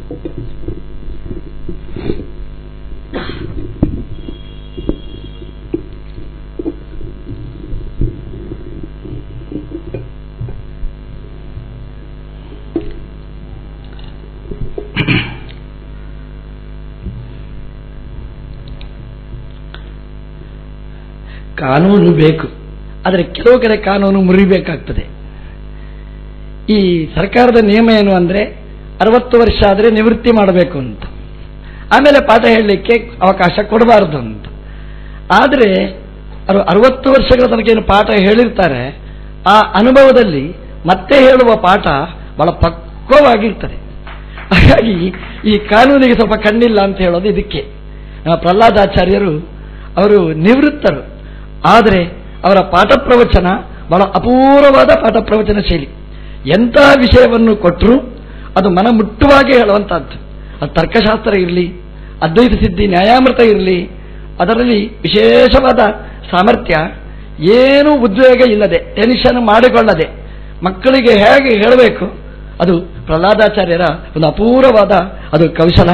ಕಾನೂನು ಬೇಕು ಆದರೆ ಕೆಲವು ಕಡೆ ಕಾನೂನು ಮುರಿಬೇಕಾಗ್ತದೆ ಈ ಸರ್ಕಾರದ ನಿಯಮ ಏನು ಅಂದರೆ ಅರವತ್ತು ವರ್ಷ ಆದರೆ ನಿವೃತ್ತಿ ಮಾಡಬೇಕು ಅಂತ ಆಮೇಲೆ ಪಾಠ ಹೇಳಲಿಕ್ಕೆ ಅವಕಾಶ ಕೊಡಬಾರದು ಅಂತ ಆದರೆ ಅವರು ಅರವತ್ತು ವರ್ಷಗಳ ತನಕ ಏನು ಪಾಠ ಹೇಳಿರ್ತಾರೆ ಆ ಅನುಭವದಲ್ಲಿ ಮತ್ತೆ ಹೇಳುವ ಪಾಠ ಬಹಳ ಪಕ್ವವಾಗಿರ್ತದೆ ಹಾಗಾಗಿ ಈ ಕಾನೂನಿಗೆ ಸ್ವಲ್ಪ ಕಣ್ಣಿಲ್ಲ ಅಂತ ಹೇಳೋದು ಇದಕ್ಕೆ ನಮ್ಮ ಪ್ರಹ್ಲಾದಾಚಾರ್ಯರು ಅವರು ನಿವೃತ್ತರು ಆದರೆ ಅವರ ಪಾಠ ಪ್ರವಚನ ಬಹಳ ಅಪೂರ್ವವಾದ ಪಾಠ ಪ್ರವಚನ ಶೈಲಿ ಎಂಥ ವಿಷಯವನ್ನು ಕೊಟ್ಟರೂ ಅದು ಮನ ಮುಟ್ಟುವಾಗೆ ಹೇಳುವಂತಹದ್ದು ಅದು ತರ್ಕಶಾಸ್ತ್ರ ಇರಲಿ ಅದ್ವೈತ ಸಿದ್ಧಿ ನ್ಯಾಯಾಮೃತ ಇರಲಿ ಅದರಲ್ಲಿ ವಿಶೇಷವಾದ ಸಾಮರ್ಥ್ಯ ಏನೂ ಉದ್ವೇಗ ಇಲ್ಲದೆ ಟೆನ್ಷನ್ ಮಾಡಿಕೊಳ್ಳದೆ ಮಕ್ಕಳಿಗೆ ಹೇಗೆ ಹೇಳಬೇಕು ಅದು ಪ್ರಹ್ಲಾದಾಚಾರ್ಯರ ಒಂದು ಅಪೂರ್ವವಾದ ಅದು ಕೌಶಲ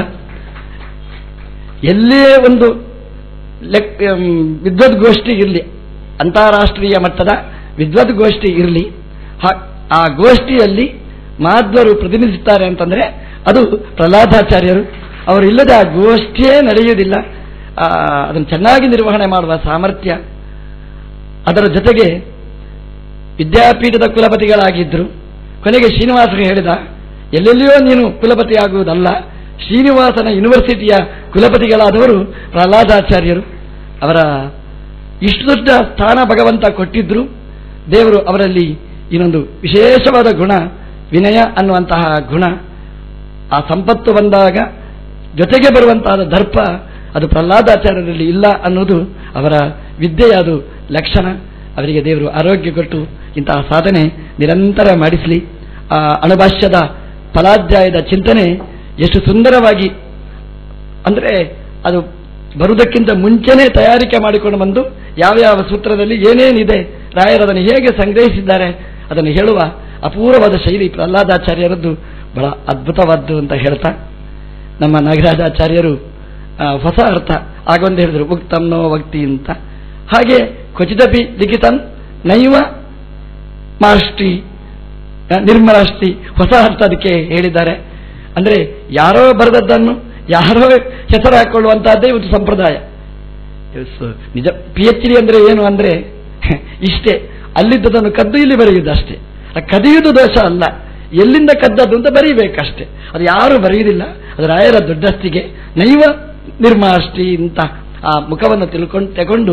ಎಲ್ಲೇ ಒಂದು ಲೆಕ್ ವಿದ್ವದ್ಗೋಷ್ಠಿ ಇರಲಿ ಅಂತಾರಾಷ್ಟ್ರೀಯ ಮಟ್ಟದ ವಿದ್ವದ್ಗೋಷ್ಠಿ ಇರಲಿ ಆ ಗೋಷ್ಠಿಯಲ್ಲಿ ಮಾಧ್ವರು ಪ್ರತಿನಿಧಿಸುತ್ತಾರೆ ಅಂತಂದ್ರೆ ಅದು ಪ್ರಹ್ಲಾದಾಚಾರ್ಯರು ಅವರು ಇಲ್ಲದ ಆ ಗೋಷ್ಠಿಯೇ ನಡೆಯುವುದಿಲ್ಲ ಅದನ್ನು ಚೆನ್ನಾಗಿ ನಿರ್ವಹಣೆ ಮಾಡುವ ಸಾಮರ್ಥ್ಯ ಅದರ ಜೊತೆಗೆ ವಿದ್ಯಾಪೀಠದ ಕುಲಪತಿಗಳಾಗಿದ್ದರು ಕೊನೆಗೆ ಶ್ರೀನಿವಾಸರು ಹೇಳಿದ ಎಲ್ಲೆಲ್ಲಿಯೋ ನೀನು ಕುಲಪತಿ ಆಗುವುದಲ್ಲ ಶ್ರೀನಿವಾಸನ ಯೂನಿವರ್ಸಿಟಿಯ ಕುಲಪತಿಗಳಾದವರು ಪ್ರಹ್ಲಾದಾಚಾರ್ಯರು ಅವರ ಇಷ್ಟು ದೊಡ್ಡ ಸ್ಥಾನ ಭಗವಂತ ಕೊಟ್ಟಿದ್ರು ದೇವರು ಅವರಲ್ಲಿ ಇನ್ನೊಂದು ವಿಶೇಷವಾದ ಗುಣ ವಿನಯ ಅನ್ನುವಂತಹ ಗುಣ ಆ ಸಂಪತ್ತು ಬಂದಾಗ ಜೊತೆಗೆ ಬರುವಂತಹ ದರ್ಪ ಅದು ಪ್ರಹ್ಲಾದಾಚಾರ್ಯರಲ್ಲಿ ಇಲ್ಲ ಅನ್ನೋದು ಅವರ ವಿದ್ಯೆಯ ಅದು ಲಕ್ಷಣ ಅವರಿಗೆ ದೇವರು ಆರೋಗ್ಯ ಕೊಟ್ಟು ಇಂತಹ ಸಾಧನೆ ನಿರಂತರ ಮಾಡಿಸಲಿ ಆ ಅಣುಭಾಷ್ಯದ ಫಲಾಧ್ಯಾಯದ ಚಿಂತನೆ ಎಷ್ಟು ಸುಂದರವಾಗಿ ಅಂದರೆ ಅದು ಬರುವುದಕ್ಕಿಂತ ಮುಂಚೆನೇ ತಯಾರಿಕೆ ಮಾಡಿಕೊಂಡು ಬಂದು ಯಾವ ಯಾವ ಸೂತ್ರದಲ್ಲಿ ಏನೇನಿದೆ ರಾಯರದನ್ನು ಹೇಗೆ ಸಂಗ್ರಹಿಸಿದ್ದಾರೆ ಅದನ್ನು ಹೇಳುವ ಅಪೂರ್ವವಾದ ಶೈಲಿ ಪ್ರಹ್ಲಾದಾಚಾರ್ಯರದ್ದು ಬಹಳ ಅದ್ಭುತವಾದ್ದು ಅಂತ ಹೇಳ್ತಾ ನಮ್ಮ ನಾಗರಾಜಾಚಾರ್ಯರು ಹೊಸ ಅರ್ಥ ಆಗೊಂದು ಹೇಳಿದರು ಉಕ್ತಂ ನೋ ವಕ್ತಿ ಅಂತ ಹಾಗೆ ಕ್ವಚಿತಪಿ ಲಿಖಿತನ್ ನೈವ ಮಾಷ್ಟಿ ನಿರ್ಮಲಾಷ್ಟಿ ಹೊಸ ಅರ್ಥ ಅದಕ್ಕೆ ಹೇಳಿದ್ದಾರೆ ಅಂದರೆ ಯಾರೋ ಬರೆದದ್ದನ್ನು ಯಾರೋ ಹೆಸರು ಹಾಕೊಳ್ಳುವಂತಹದ್ದೇ ಇವತ್ತು ಸಂಪ್ರದಾಯ ನಿಜ ಪಿ ಎಚ್ ಡಿ ಅಂದ್ರೆ ಏನು ಅಂದ್ರೆ ಇಷ್ಟೇ ಅಲ್ಲಿದ್ದದನ್ನು ಕದ್ದು ಇಲ್ಲಿ ಬರೆಯುವುದು ಅಷ್ಟೇ ಕದಿಯುವುದು ದೋಷ ಅಲ್ಲ ಎಲ್ಲಿಂದ ಕದ್ದದ್ದು ಅಂತ ಬರೀಬೇಕಷ್ಟೇ ಅದು ಯಾರು ಬರೆಯುವುದಿಲ್ಲ ಅದು ರಾಯರ ದೊಡ್ಡಸ್ತಿಗೆ ನೈವ ನಿರ್ಮಾಷ್ಟಿ ಅಂತ ಆ ಮುಖವನ್ನು ತಿಳ್ಕೊಂಡು ತಗೊಂಡು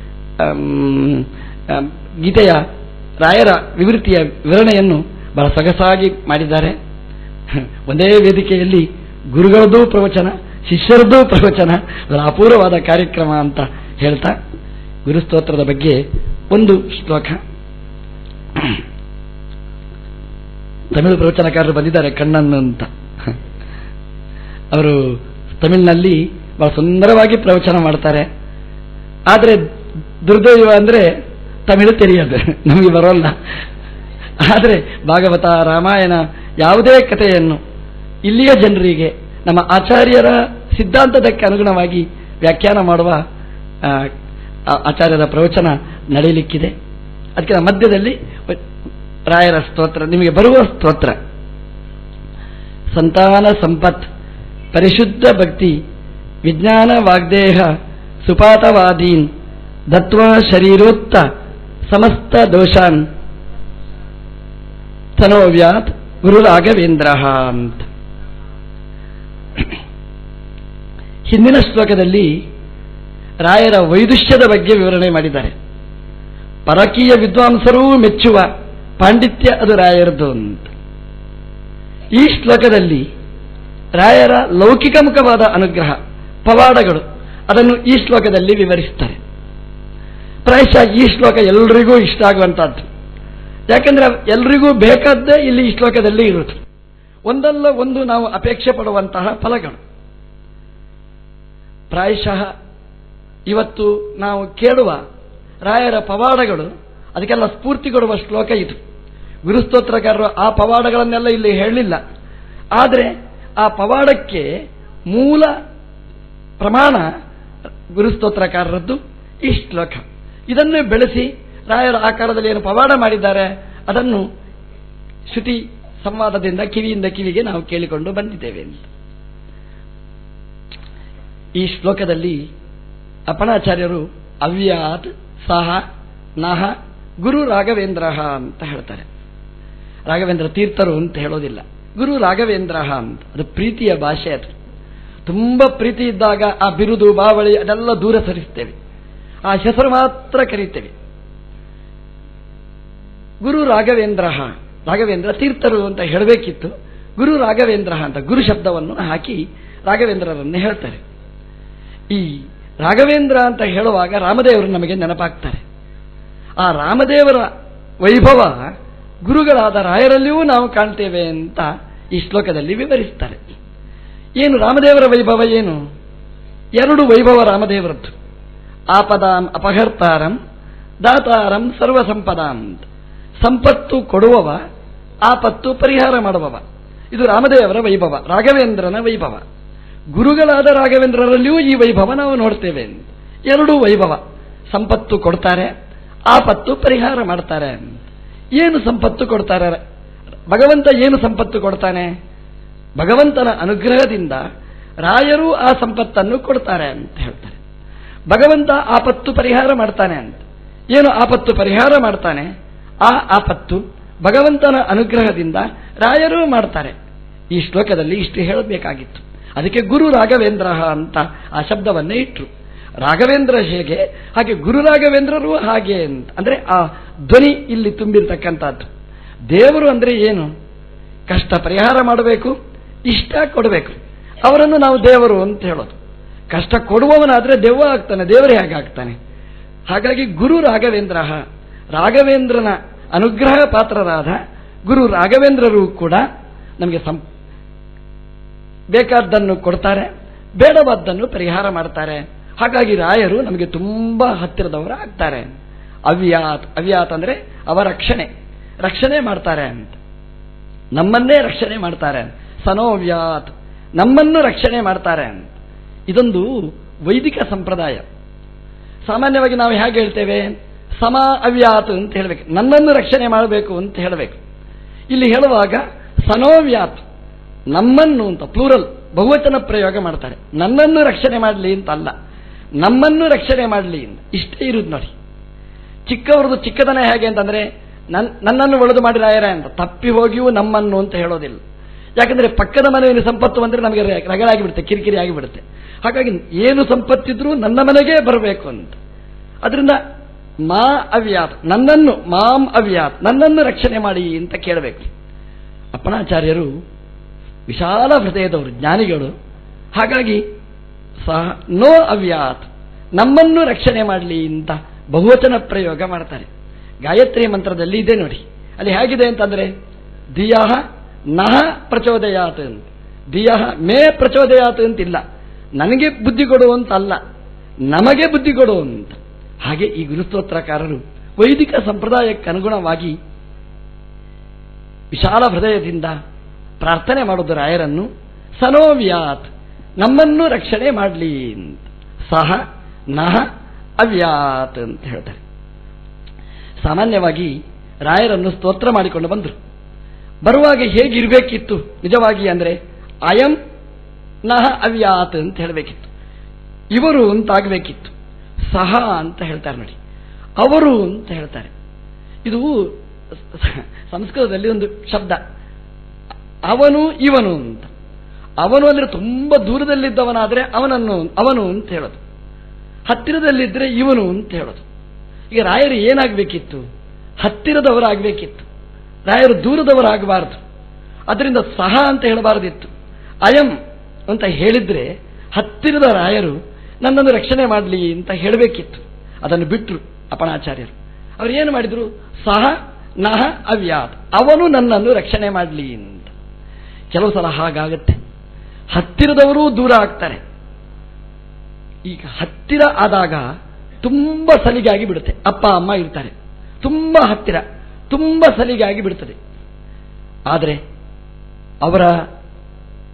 ಗೀತೆಯ ರಾಯರ ವಿವೃತ್ತಿಯ ವಿವರಣೆಯನ್ನು ಬಹಳ ಸೊಗಸಾಗಿ ಮಾಡಿದ್ದಾರೆ ಒಂದೇ ವೇದಿಕೆಯಲ್ಲಿ ಗುರುಗಳದ್ದು ಪ್ರವಚನ ಶಿಷ್ಯರದ್ದು ಪ್ರವಚನ ಅದರ ಅಪೂರ್ವವಾದ ಕಾರ್ಯಕ್ರಮ ಅಂತ ಹೇಳ್ತಾ ಗುರುಸ್ತೋತ್ರದ ಬಗ್ಗೆ ಒಂದು ಶ್ಲೋಕ ತಮಿಳು ಪ್ರವಚನಕಾರರು ಬಂದಿದ್ದಾರೆ ಕಣ್ಣನ್ನು ಅಂತ ಅವರು ತಮಿಳಿನಲ್ಲಿ ಬಹಳ ಸುಂದರವಾಗಿ ಪ್ರವಚನ ಮಾಡ್ತಾರೆ ಆದರೆ ದುರ್ದೈವ ಅಂದರೆ ತಮಿಳು ತಿಳಿಯೋದು ನಮಗೆ ಬರೋಲ್ಲ ಆದರೆ ಭಾಗವತ ರಾಮಾಯಣ ಯಾವುದೇ ಕಥೆಯನ್ನು ಇಲ್ಲಿಯ ಜನರಿಗೆ ನಮ್ಮ ಆಚಾರ್ಯರ ಸಿದ್ಧಾಂತದಕ್ಕೆ ಅನುಗುಣವಾಗಿ ವ್ಯಾಖ್ಯಾನ ಮಾಡುವ ಆಚಾರ್ಯರ ಪ್ರವಚನ ನಡೆಯಲಿಕ್ಕಿದೆ ಅದಕ್ಕೆ ಮಧ್ಯದಲ್ಲಿ ರಾಯರ ಸ್ತೋತ್ರ ನಿಮಗೆ ಬರುವ ಸ್ತೋತ್ರ ಸಂತಾನ ಸಂಪತ್ ಪರಿಶುದ್ಧ ಭಕ್ತಿ ವಿಜ್ಞಾನ ವಾಗ್ದೇಹ ಸುಪಾತವಾದೀನ್ ದತ್ವ ಶರೀರೋತ್ತ ಸಮಸ್ತ ದೋಷಾನ್ ತನೋವ್ಯಾತ್ ಗುರು ರಾಘವೇಂದ್ರ ಅಂತ ಹಿಂದಿನ ಶ್ಲೋಕದಲ್ಲಿ ರಾಯರ ವೈದುಷ್ಯದ ಬಗ್ಗೆ ವಿವರಣೆ ಮಾಡಿದ್ದಾರೆ ಪರಕೀಯ ವಿದ್ವಾಂಸರೂ ಮೆಚ್ಚುವ ಪಾಂಡಿತ್ಯ ಅದು ರಾಯರದು ಅಂತ ಈ ಶ್ಲೋಕದಲ್ಲಿ ರಾಯರ ಲೌಕಿಕ ಮುಖವಾದ ಅನುಗ್ರಹ ಪವಾಡಗಳು ಅದನ್ನು ಈ ಶ್ಲೋಕದಲ್ಲಿ ವಿವರಿಸುತ್ತಾರೆ ಪ್ರಾಯಶಃ ಈ ಶ್ಲೋಕ ಎಲ್ರಿಗೂ ಇಷ್ಟ ಆಗುವಂತಹದ್ದು ಯಾಕಂದ್ರೆ ಎಲ್ರಿಗೂ ಬೇಕಾದ್ದೇ ಇಲ್ಲಿ ಈ ಶ್ಲೋಕದಲ್ಲಿ ಇರುವುದು ಒಂದಲ್ಲ ಒಂದು ನಾವು ಅಪೇಕ್ಷೆ ಪಡುವಂತಹ ಫಲಗಳು ಪ್ರಾಯಶಃ ಇವತ್ತು ನಾವು ಕೇಳುವ ರಾಯರ ಪವಾಡಗಳು ಅದಕ್ಕೆಲ್ಲ ಸ್ಫೂರ್ತಿ ಕೊಡುವ ಶ್ಲೋಕ ಇದು ಗುರುಸ್ತೋತ್ರಕಾರರು ಆ ಪವಾಡಗಳನ್ನೆಲ್ಲ ಇಲ್ಲಿ ಹೇಳಲಿಲ್ಲ ಆದರೆ ಆ ಪವಾಡಕ್ಕೆ ಮೂಲ ಪ್ರಮಾಣ ಗುರುಸ್ತೋತ್ರಕಾರರದ್ದು ಈ ಶ್ಲೋಕ ಇದನ್ನೇ ಬೆಳೆಸಿ ರಾಯರ ಆಕಾರದಲ್ಲಿ ಏನು ಪವಾಡ ಮಾಡಿದ್ದಾರೆ ಅದನ್ನು ಶ್ರುತಿ ಸಂವಾದದಿಂದ ಕಿವಿಯಿಂದ ಕಿವಿಗೆ ನಾವು ಕೇಳಿಕೊಂಡು ಬಂದಿದ್ದೇವೆ ಅಂತ ಈ ಶ್ಲೋಕದಲ್ಲಿ ಅಪಣಾಚಾರ್ಯರು ಅವ್ಯಾತ್ ಸಹ ನಹ ಗುರು ರಾಘವೇಂದ್ರ ಅಂತ ಹೇಳ್ತಾರೆ ರಾಘವೇಂದ್ರ ತೀರ್ಥರು ಅಂತ ಹೇಳೋದಿಲ್ಲ ಗುರು ರಾಘವೇಂದ್ರ ಅಂತ ಅದು ಪ್ರೀತಿಯ ಭಾಷೆ ಅದು ತುಂಬ ಪ್ರೀತಿ ಇದ್ದಾಗ ಆ ಬಿರುದು ಬಾವಳಿ ಅದೆಲ್ಲ ದೂರ ಸರಿಸ್ತೇವೆ ಆ ಹೆಸರು ಮಾತ್ರ ಕರೀತೇವೆ ಗುರು ರಾಘವೇಂದ್ರ ರಾಘವೇಂದ್ರ ತೀರ್ಥರು ಅಂತ ಹೇಳಬೇಕಿತ್ತು ಗುರು ರಾಘವೇಂದ್ರ ಅಂತ ಗುರು ಶಬ್ದವನ್ನು ಹಾಕಿ ರಾಘವೇಂದ್ರರನ್ನೇ ಹೇಳ್ತಾರೆ ಈ ರಾಘವೇಂದ್ರ ಅಂತ ಹೇಳುವಾಗ ರಾಮದೇವರು ನಮಗೆ ನೆನಪಾಗ್ತಾರೆ ಆ ರಾಮದೇವರ ವೈಭವ ಗುರುಗಳಾದ ರಾಯರಲ್ಲಿಯೂ ನಾವು ಕಾಣ್ತೇವೆ ಅಂತ ಈ ಶ್ಲೋಕದಲ್ಲಿ ವಿವರಿಸ್ತಾರೆ ಏನು ರಾಮದೇವರ ವೈಭವ ಏನು ಎರಡು ವೈಭವ ರಾಮದೇವರದ್ದು ಆಪದಾಂ ಅಪಹರ್ತಾರಂ ದಾತಾರಂ ಸರ್ವಸಂಪದಾಂ ಅಂತ ಸಂಪತ್ತು ಕೊಡುವವ ಆಪತ್ತು ಪರಿಹಾರ ಮಾಡುವವ ಇದು ರಾಮದೇವರ ವೈಭವ ರಾಘವೇಂದ್ರನ ವೈಭವ ಗುರುಗಳಾದ ರಾಘವೇಂದ್ರರಲ್ಲಿಯೂ ಈ ವೈಭವ ನಾವು ನೋಡ್ತೇವೆ ಎರಡೂ ವೈಭವ ಸಂಪತ್ತು ಕೊಡ್ತಾರೆ ಆಪತ್ತು ಪರಿಹಾರ ಮಾಡ್ತಾರೆ ಏನು ಸಂಪತ್ತು ಕೊಡ್ತಾರೆ ಭಗವಂತ ಏನು ಸಂಪತ್ತು ಕೊಡ್ತಾನೆ ಭಗವಂತನ ಅನುಗ್ರಹದಿಂದ ರಾಯರು ಆ ಸಂಪತ್ತನ್ನು ಕೊಡ್ತಾರೆ ಅಂತ ಹೇಳ್ತಾರೆ ಭಗವಂತ ಆಪತ್ತು ಪರಿಹಾರ ಮಾಡ್ತಾನೆ ಅಂತ ಏನು ಆಪತ್ತು ಪರಿಹಾರ ಮಾಡ್ತಾನೆ ಆ ಆಪತ್ತು ಭಗವಂತನ ಅನುಗ್ರಹದಿಂದ ರಾಯರೂ ಮಾಡ್ತಾರೆ ಈ ಶ್ಲೋಕದಲ್ಲಿ ಇಷ್ಟು ಹೇಳಬೇಕಾಗಿತ್ತು ಅದಕ್ಕೆ ಗುರು ರಾಘವೇಂದ್ರ ಅಂತ ಆ ಶಬ್ದವನ್ನೇ ಇಟ್ಟರು ರಾಘವೇಂದ್ರ ಹೇಗೆ ಹಾಗೆ ಗುರು ರಾಘವೇಂದ್ರರು ಹಾಗೆ ಅಂತ ಅಂದ್ರೆ ಆ ಧ್ವನಿ ಇಲ್ಲಿ ತುಂಬಿರ್ತಕ್ಕಂಥದ್ದು ದೇವರು ಅಂದ್ರೆ ಏನು ಕಷ್ಟ ಪರಿಹಾರ ಮಾಡಬೇಕು ಇಷ್ಟ ಕೊಡಬೇಕು ಅವರನ್ನು ನಾವು ದೇವರು ಅಂತ ಹೇಳೋದು ಕಷ್ಟ ಕೊಡುವವನಾದ್ರೆ ದೆವ್ವ ಆಗ್ತಾನೆ ದೇವರೇ ಹಾಗೆ ಆಗ್ತಾನೆ ಹಾಗಾಗಿ ಗುರು ರಾಘವೇಂದ್ರ ರಾಘವೇಂದ್ರನ ಅನುಗ್ರಹ ಪಾತ್ರರಾದ ಗುರು ರಾಘವೇಂದ್ರರು ಕೂಡ ನಮಗೆ ಸಂ ಬೇಕಾದ್ದನ್ನು ಕೊಡ್ತಾರೆ ಬೇಡವಾದ್ದನ್ನು ಪರಿಹಾರ ಮಾಡ್ತಾರೆ ಹಾಗಾಗಿ ರಾಯರು ನಮಗೆ ತುಂಬಾ ಹತ್ತಿರದವರು ಆಗ್ತಾರೆ ಅವ್ಯಾತ್ ಅವ್ಯಾತ್ ಅಂದ್ರೆ ಅವರ ರಕ್ಷಣೆ ರಕ್ಷಣೆ ಮಾಡ್ತಾರೆ ಅಂತ ನಮ್ಮನ್ನೇ ರಕ್ಷಣೆ ಮಾಡ್ತಾರೆ ಸನೋವ್ಯಾತ್ ನಮ್ಮನ್ನು ರಕ್ಷಣೆ ಮಾಡ್ತಾರೆ ಅಂತ ಇದೊಂದು ವೈದಿಕ ಸಂಪ್ರದಾಯ ಸಾಮಾನ್ಯವಾಗಿ ನಾವು ಹೇಗೆ ಹೇಳ್ತೇವೆ ಸಮ ಅವ್ಯಾತ್ ಅಂತ ಹೇಳಬೇಕು ನನ್ನನ್ನು ರಕ್ಷಣೆ ಮಾಡಬೇಕು ಅಂತ ಹೇಳಬೇಕು ಇಲ್ಲಿ ಹೇಳುವಾಗ ಸನೋವ್ಯಾತ್ ನಮ್ಮನ್ನು ಅಂತ ಪ್ಲೂರಲ್ ಬಹುವಚನ ಪ್ರಯೋಗ ಮಾಡ್ತಾರೆ ನನ್ನನ್ನು ರಕ್ಷಣೆ ಮಾಡಲಿ ಅಂತ ಅಲ್ಲ ನಮ್ಮನ್ನು ರಕ್ಷಣೆ ಮಾಡಲಿ ಅಂತ ಇಷ್ಟೇ ಇರುದು ನೋಡಿ ಚಿಕ್ಕವ್ರದ್ದು ಚಿಕ್ಕದನ ಹೇಗೆ ಅಂತಂದ್ರೆ ನನ್ನನ್ನು ಒಳೆದು ಮಾಡಿರಾಯರ ಅಂತ ತಪ್ಪಿ ಹೋಗಿಯೂ ನಮ್ಮನ್ನು ಅಂತ ಹೇಳೋದಿಲ್ಲ ಯಾಕಂದ್ರೆ ಪಕ್ಕದ ಮನೆಯಲ್ಲಿ ಸಂಪತ್ತು ಬಂದ್ರೆ ನಮಗೆ ರಗಳಾಗಿ ಬಿಡುತ್ತೆ ಕಿರಿಕಿರಿ ಆಗಿಬಿಡುತ್ತೆ ಹಾಗಾಗಿ ಏನು ಸಂಪತ್ತಿದ್ರೂ ನನ್ನ ಮನೆಗೆ ಬರಬೇಕು ಅಂತ ಅದರಿಂದ ಮಾ ಅವ್ಯಾತ್ ನನ್ನನ್ನು ಮಾಂ ಅವ್ಯಾತ್ ನನ್ನನ್ನು ರಕ್ಷಣೆ ಮಾಡಿ ಅಂತ ಕೇಳಬೇಕು ಅಪ್ಪಣಾಚಾರ್ಯರು ವಿಶಾಲ ಹೃದಯದವರು ಜ್ಞಾನಿಗಳು ಹಾಗಾಗಿ ಸಹ ನೋ ಅವ್ಯಾತ್ ನಮ್ಮನ್ನು ರಕ್ಷಣೆ ಮಾಡಲಿ ಅಂತ ಬಹುವಚನ ಪ್ರಯೋಗ ಮಾಡ್ತಾರೆ ಗಾಯತ್ರಿ ಮಂತ್ರದಲ್ಲಿ ಇದೆ ನೋಡಿ ಅಲ್ಲಿ ಹೇಗಿದೆ ಅಂತಂದ್ರೆ ದಿಯಃ ನಹ ಪ್ರಚೋದಯಾತ್ ಅಂತ ದಿಯಃ ಮೇ ಪ್ರಚೋದಯಾತ್ ಅಂತಿಲ್ಲ ನನಗೆ ಬುದ್ಧಿ ಕೊಡು ಅಂತ ಅಲ್ಲ ನಮಗೆ ಬುದ್ಧಿ ಕೊಡು ಅಂತ ಹಾಗೆ ಈ ಗುರುಸ್ತೋತ್ರಕಾರರು ವೈದಿಕ ಸಂಪ್ರದಾಯಕ್ಕೆ ಅನುಗುಣವಾಗಿ ವಿಶಾಲ ಹೃದಯದಿಂದ ಪ್ರಾರ್ಥನೆ ಮಾಡೋದು ರಾಯರನ್ನು ಸನೋವ್ಯಾತ್ ನಮ್ಮನ್ನು ರಕ್ಷಣೆ ಮಾಡಲಿ ಅಂತ ಸಹ ನಹ ಅವ್ಯಾತ್ ಅಂತ ಹೇಳ್ತಾರೆ ಸಾಮಾನ್ಯವಾಗಿ ರಾಯರನ್ನು ಸ್ತೋತ್ರ ಮಾಡಿಕೊಂಡು ಬಂದರು ಬರುವಾಗ ಹೇಗಿರಬೇಕಿತ್ತು ನಿಜವಾಗಿ ಅಂದರೆ ಅಯಂ ನಹ ಅವ್ಯಾತ್ ಅಂತ ಹೇಳಬೇಕಿತ್ತು ಇವರು ಅಂತಾಗಬೇಕಿತ್ತು ಸಹ ಅಂತ ಹೇಳ್ತಾರೆ ನೋಡಿ ಅವರು ಅಂತ ಹೇಳ್ತಾರೆ ಇದು ಸಂಸ್ಕೃತದಲ್ಲಿ ಒಂದು ಶಬ್ದ ಅವನು ಇವನು ಅಂತ ಅವನು ಅಂದ್ರೆ ತುಂಬಾ ದೂರದಲ್ಲಿದ್ದವನಾದ್ರೆ ಅವನನ್ನು ಅವನು ಅಂತ ಹೇಳೋದು ಹತ್ತಿರದಲ್ಲಿದ್ದರೆ ಇವನು ಅಂತ ಹೇಳೋದು ಈಗ ರಾಯರು ಏನಾಗಬೇಕಿತ್ತು ಹತ್ತಿರದವರಾಗಬೇಕಿತ್ತು ರಾಯರು ದೂರದವರಾಗಬಾರದು ಅದರಿಂದ ಸಹ ಅಂತ ಹೇಳಬಾರದಿತ್ತು ಅಯಂ ಅಂತ ಹೇಳಿದ್ರೆ ಹತ್ತಿರದ ರಾಯರು ನನ್ನನ್ನು ರಕ್ಷಣೆ ಮಾಡಲಿ ಅಂತ ಹೇಳಬೇಕಿತ್ತು ಅದನ್ನು ಬಿಟ್ಟರು ಅಪಣಾಚಾರ್ಯರು ಅವರು ಏನು ಮಾಡಿದ್ರು ಸಹ ನಹ ಅವ್ಯಾತ್ ಅವನು ನನ್ನನ್ನು ರಕ್ಷಣೆ ಮಾಡಲಿ ಅಂತ ಕೆಲವು ಸಲ ಹಾಗಾಗತ್ತೆ ಹತ್ತಿರದವರೂ ದೂರ ಆಗ್ತಾರೆ ಈಗ ಹತ್ತಿರ ಆದಾಗ ತುಂಬ ಸಲಿಗಾಗಿ ಬಿಡುತ್ತೆ ಅಪ್ಪ ಅಮ್ಮ ಇರ್ತಾರೆ ತುಂಬ ಹತ್ತಿರ ತುಂಬ ಸಲಿಗಾಗಿ ಬಿಡುತ್ತದೆ ಆದರೆ ಅವರ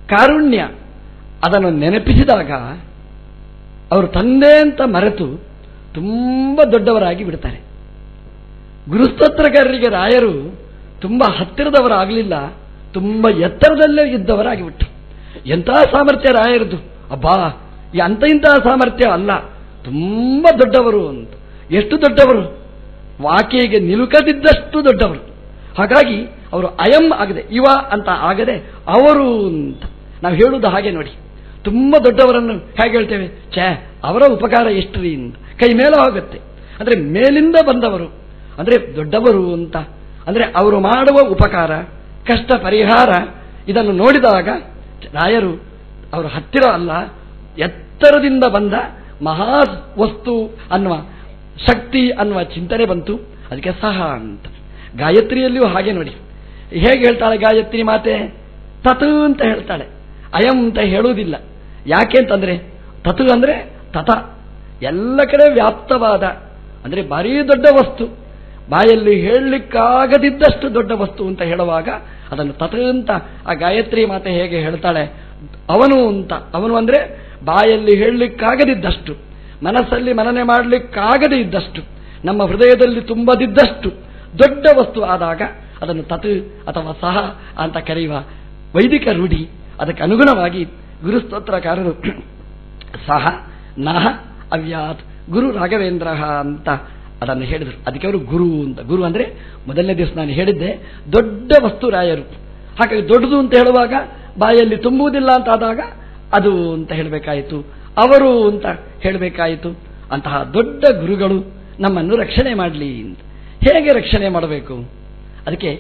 ಕಾರುಣ್ಯ ಅದನ್ನು ನೆನಪಿಸಿದಾಗ ಅವರು ತಂದೆ ಅಂತ ಮರೆತು ತುಂಬ ದೊಡ್ಡವರಾಗಿ ಬಿಡ್ತಾರೆ ಗುರುಸ್ತೋತ್ರಕಾರರಿಗೆ ರಾಯರು ತುಂಬ ಹತ್ತಿರದವರಾಗಲಿಲ್ಲ ತುಂಬ ಎತ್ತರದಲ್ಲೇ ಇದ್ದವರಾಗಿ ಬಿಟ್ಟರು ಎಂತಹ ಸಾಮರ್ಥ್ಯ ರಾಯರದು ಅಬ್ಬಾ ಈ ಅಂತ ಇಂತಹ ಸಾಮರ್ಥ್ಯ ಅಲ್ಲ ತುಂಬ ದೊಡ್ಡವರು ಅಂತ ಎಷ್ಟು ದೊಡ್ಡವರು ವಾಕೆಗೆ ನಿಲುಕದಿದ್ದಷ್ಟು ದೊಡ್ಡವರು ಹಾಗಾಗಿ ಅವರು ಅಯಂ ಆಗದೆ ಇವ ಅಂತ ಆಗದೆ ಅವರು ಅಂತ ನಾವು ಹೇಳುವುದು ಹಾಗೆ ನೋಡಿ ತುಂಬ ದೊಡ್ಡವರನ್ನು ಹೇಗೆ ಹೇಳ್ತೇವೆ ಛೇ ಅವರ ಉಪಕಾರ ಎಷ್ಟು ರೀ ಅಂತ ಕೈ ಮೇಲೆ ಹೋಗುತ್ತೆ ಅಂದರೆ ಮೇಲಿಂದ ಬಂದವರು ಅಂದರೆ ದೊಡ್ಡವರು ಅಂತ ಅಂದರೆ ಅವರು ಮಾಡುವ ಉಪಕಾರ ಕಷ್ಟ ಪರಿಹಾರ ಇದನ್ನು ನೋಡಿದಾಗ ರಾಯರು ಅವರು ಹತ್ತಿರ ಅಲ್ಲ ಎತ್ತರದಿಂದ ಬಂದ ಮಹಾ ವಸ್ತು ಅನ್ನುವ ಶಕ್ತಿ ಅನ್ನುವ ಚಿಂತನೆ ಬಂತು ಅದಕ್ಕೆ ಸಹ ಅಂತ ಗಾಯತ್ರಿಯಲ್ಲಿಯೂ ಹಾಗೆ ನೋಡಿ ಹೇಗೆ ಹೇಳ್ತಾಳೆ ಗಾಯತ್ರಿ ಮಾತೆ ತತು ಅಂತ ಹೇಳ್ತಾಳೆ ಅಯಂ ಅಂತ ಹೇಳುವುದಿಲ್ಲ ಯಾಕೆ ಅಂತಂದ್ರೆ ತತು ಅಂದ್ರೆ ತತ ಎಲ್ಲ ಕಡೆ ವ್ಯಾಪ್ತವಾದ ಅಂದ್ರೆ ಭಾರೀ ದೊಡ್ಡ ವಸ್ತು ಬಾಯಲ್ಲಿ ಹೇಳಲಿಕ್ಕಾಗದಿದ್ದಷ್ಟು ದೊಡ್ಡ ವಸ್ತು ಅಂತ ಹೇಳುವಾಗ ಅದನ್ನು ತತು ಅಂತ ಆ ಗಾಯತ್ರಿ ಮಾತೆ ಹೇಗೆ ಹೇಳ್ತಾಳೆ ಅವನು ಅಂತ ಅವನು ಅಂದ್ರೆ ಬಾಯಲ್ಲಿ ಹೇಳಲಿಕ್ಕಾಗದಿದ್ದಷ್ಟು ಮನಸ್ಸಲ್ಲಿ ಮನನೆ ಮಾಡಲಿಕ್ಕಾಗದೇ ಇದ್ದಷ್ಟು ನಮ್ಮ ಹೃದಯದಲ್ಲಿ ತುಂಬದಿದ್ದಷ್ಟು ದೊಡ್ಡ ವಸ್ತು ಆದಾಗ ಅದನ್ನು ತತ್ ಅಥವಾ ಸಹ ಅಂತ ಕರೆಯುವ ವೈದಿಕ ರೂಢಿ ಅದಕ್ಕೆ ಅನುಗುಣವಾಗಿ ಗುರುಸ್ತೋತ್ರಕಾರರು ಸಹ ನಹ ಅವ್ಯಾತ್ ಗುರು ರಾಘವೇಂದ್ರ ಅಂತ ಅದನ್ನು ಹೇಳಿದರು ಅದಕ್ಕೆ ಅವರು ಗುರು ಅಂತ ಗುರು ಅಂದರೆ ಮೊದಲನೇ ದಿವಸ ನಾನು ಹೇಳಿದ್ದೆ ದೊಡ್ಡ ವಸ್ತು ರಾಯರು ಹಾಗಾಗಿ ದೊಡ್ಡದು ಅಂತ ಹೇಳುವಾಗ ಬಾಯಲ್ಲಿ ತುಂಬುವುದಿಲ್ಲ ಅಂತ ಆದಾಗ ಅದು ಅಂತ ಹೇಳಬೇಕಾಯಿತು ಅವರು ಅಂತ ಹೇಳಬೇಕಾಯಿತು ಅಂತಹ ದೊಡ್ಡ ಗುರುಗಳು ನಮ್ಮನ್ನು ರಕ್ಷಣೆ ಮಾಡಲಿ ಅಂತ ಹೇಗೆ ರಕ್ಷಣೆ ಮಾಡಬೇಕು ಅದಕ್ಕೆ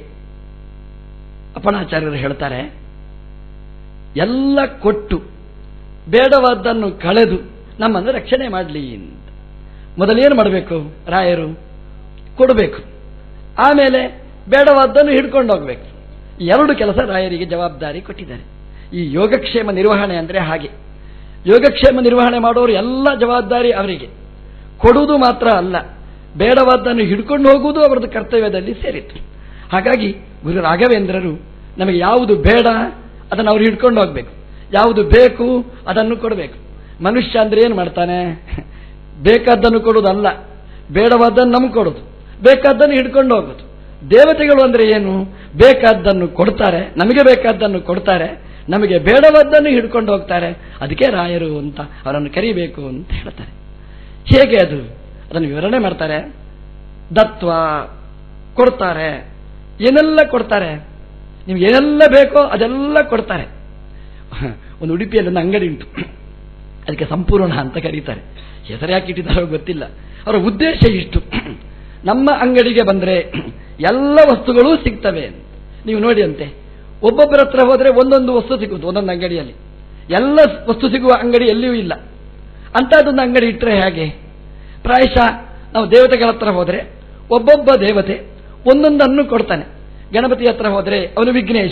ಅಪಣಾಚಾರ್ಯರು ಹೇಳ್ತಾರೆ ಎಲ್ಲ ಕೊಟ್ಟು ಬೇಡವಾದ್ದನ್ನು ಕಳೆದು ನಮ್ಮನ್ನು ರಕ್ಷಣೆ ಮಾಡಲಿ ಅಂತ ಮೊದಲೇನು ಮಾಡಬೇಕು ರಾಯರು ಕೊಡಬೇಕು ಆಮೇಲೆ ಬೇಡವಾದ್ದನ್ನು ಹಿಡ್ಕೊಂಡು ಹೋಗ್ಬೇಕು ಎರಡು ಕೆಲಸ ರಾಯರಿಗೆ ಜವಾಬ್ದಾರಿ ಕೊಟ್ಟಿದ್ದಾರೆ ಈ ಯೋಗಕ್ಷೇಮ ನಿರ್ವಹಣೆ ಅಂದರೆ ಹಾಗೆ ಯೋಗಕ್ಷೇಮ ನಿರ್ವಹಣೆ ಮಾಡೋರು ಎಲ್ಲ ಜವಾಬ್ದಾರಿ ಅವರಿಗೆ ಕೊಡುವುದು ಮಾತ್ರ ಅಲ್ಲ ಬೇಡವಾದ್ದನ್ನು ಹಿಡ್ಕೊಂಡು ಹೋಗುವುದು ಅವರದ್ದು ಕರ್ತವ್ಯದಲ್ಲಿ ಸೇರಿತ್ತು ಹಾಗಾಗಿ ಗುರು ರಾಘವೇಂದ್ರರು ನಮಗೆ ಯಾವುದು ಬೇಡ ಅದನ್ನು ಅವ್ರು ಹಿಡ್ಕೊಂಡು ಹೋಗ್ಬೇಕು ಯಾವುದು ಬೇಕು ಅದನ್ನು ಕೊಡಬೇಕು ಮನುಷ್ಯ ಅಂದ್ರೆ ಏನು ಮಾಡ್ತಾನೆ ಬೇಕಾದ್ದನ್ನು ಕೊಡುವುದಲ್ಲ ಬೇಡವಾದ್ದನ್ನು ನಮ್ಗೆ ಕೊಡೋದು ಬೇಕಾದ್ದನ್ನು ಹಿಡ್ಕೊಂಡು ಹೋಗೋದು ದೇವತೆಗಳು ಅಂದ್ರೆ ಏನು ಬೇಕಾದ್ದನ್ನು ಕೊಡ್ತಾರೆ ನಮಗೆ ಬೇಕಾದ್ದನ್ನು ಕೊಡ್ತಾರೆ ನಮಗೆ ಬೇಡವಾದ್ದನ್ನು ಹಿಡ್ಕೊಂಡು ಹೋಗ್ತಾರೆ ಅದಕ್ಕೆ ರಾಯರು ಅಂತ ಅವರನ್ನು ಕರಿಬೇಕು ಅಂತ ಹೇಳ್ತಾರೆ ಹೇಗೆ ಅದು ಅದನ್ನು ವಿವರಣೆ ಮಾಡ್ತಾರೆ ದತ್ವ ಕೊಡ್ತಾರೆ ಏನೆಲ್ಲ ಕೊಡ್ತಾರೆ ನಿಮ್ಗೆ ಏನೆಲ್ಲ ಬೇಕೋ ಅದೆಲ್ಲ ಕೊಡ್ತಾರೆ ಒಂದು ಉಡುಪಿಯಲ್ಲಿ ಒಂದು ಅಂಗಡಿ ಉಂಟು ಅದಕ್ಕೆ ಸಂಪೂರ್ಣ ಅಂತ ಕರೀತಾರೆ ಹೆಸರು ಯಾಕೆ ಇಟ್ಟಿದ್ದಾರೋ ಗೊತ್ತಿಲ್ಲ ಅವರ ಉದ್ದೇಶ ಇಷ್ಟು ನಮ್ಮ ಅಂಗಡಿಗೆ ಬಂದರೆ ಎಲ್ಲ ವಸ್ತುಗಳೂ ಸಿಗ್ತವೆ ನೀವು ನೋಡಿ ಅಂತೆ ಒಬ್ಬೊಬ್ಬರ ಹತ್ರ ಹೋದರೆ ಒಂದೊಂದು ವಸ್ತು ಸಿಗುವುದು ಒಂದೊಂದು ಅಂಗಡಿಯಲ್ಲಿ ಎಲ್ಲ ವಸ್ತು ಸಿಗುವ ಅಂಗಡಿ ಎಲ್ಲಿಯೂ ಇಲ್ಲ ಅಂಥದ್ದೊಂದು ಅಂಗಡಿ ಇಟ್ಟರೆ ಹೇಗೆ ಪ್ರಾಯಶಃ ನಾವು ದೇವತೆಗಳ ಹತ್ರ ಹೋದರೆ ಒಬ್ಬೊಬ್ಬ ದೇವತೆ ಒಂದೊಂದನ್ನು ಕೊಡ್ತಾನೆ ಗಣಪತಿ ಹತ್ರ ಹೋದರೆ ಅವನು ವಿಘ್ನೇಶ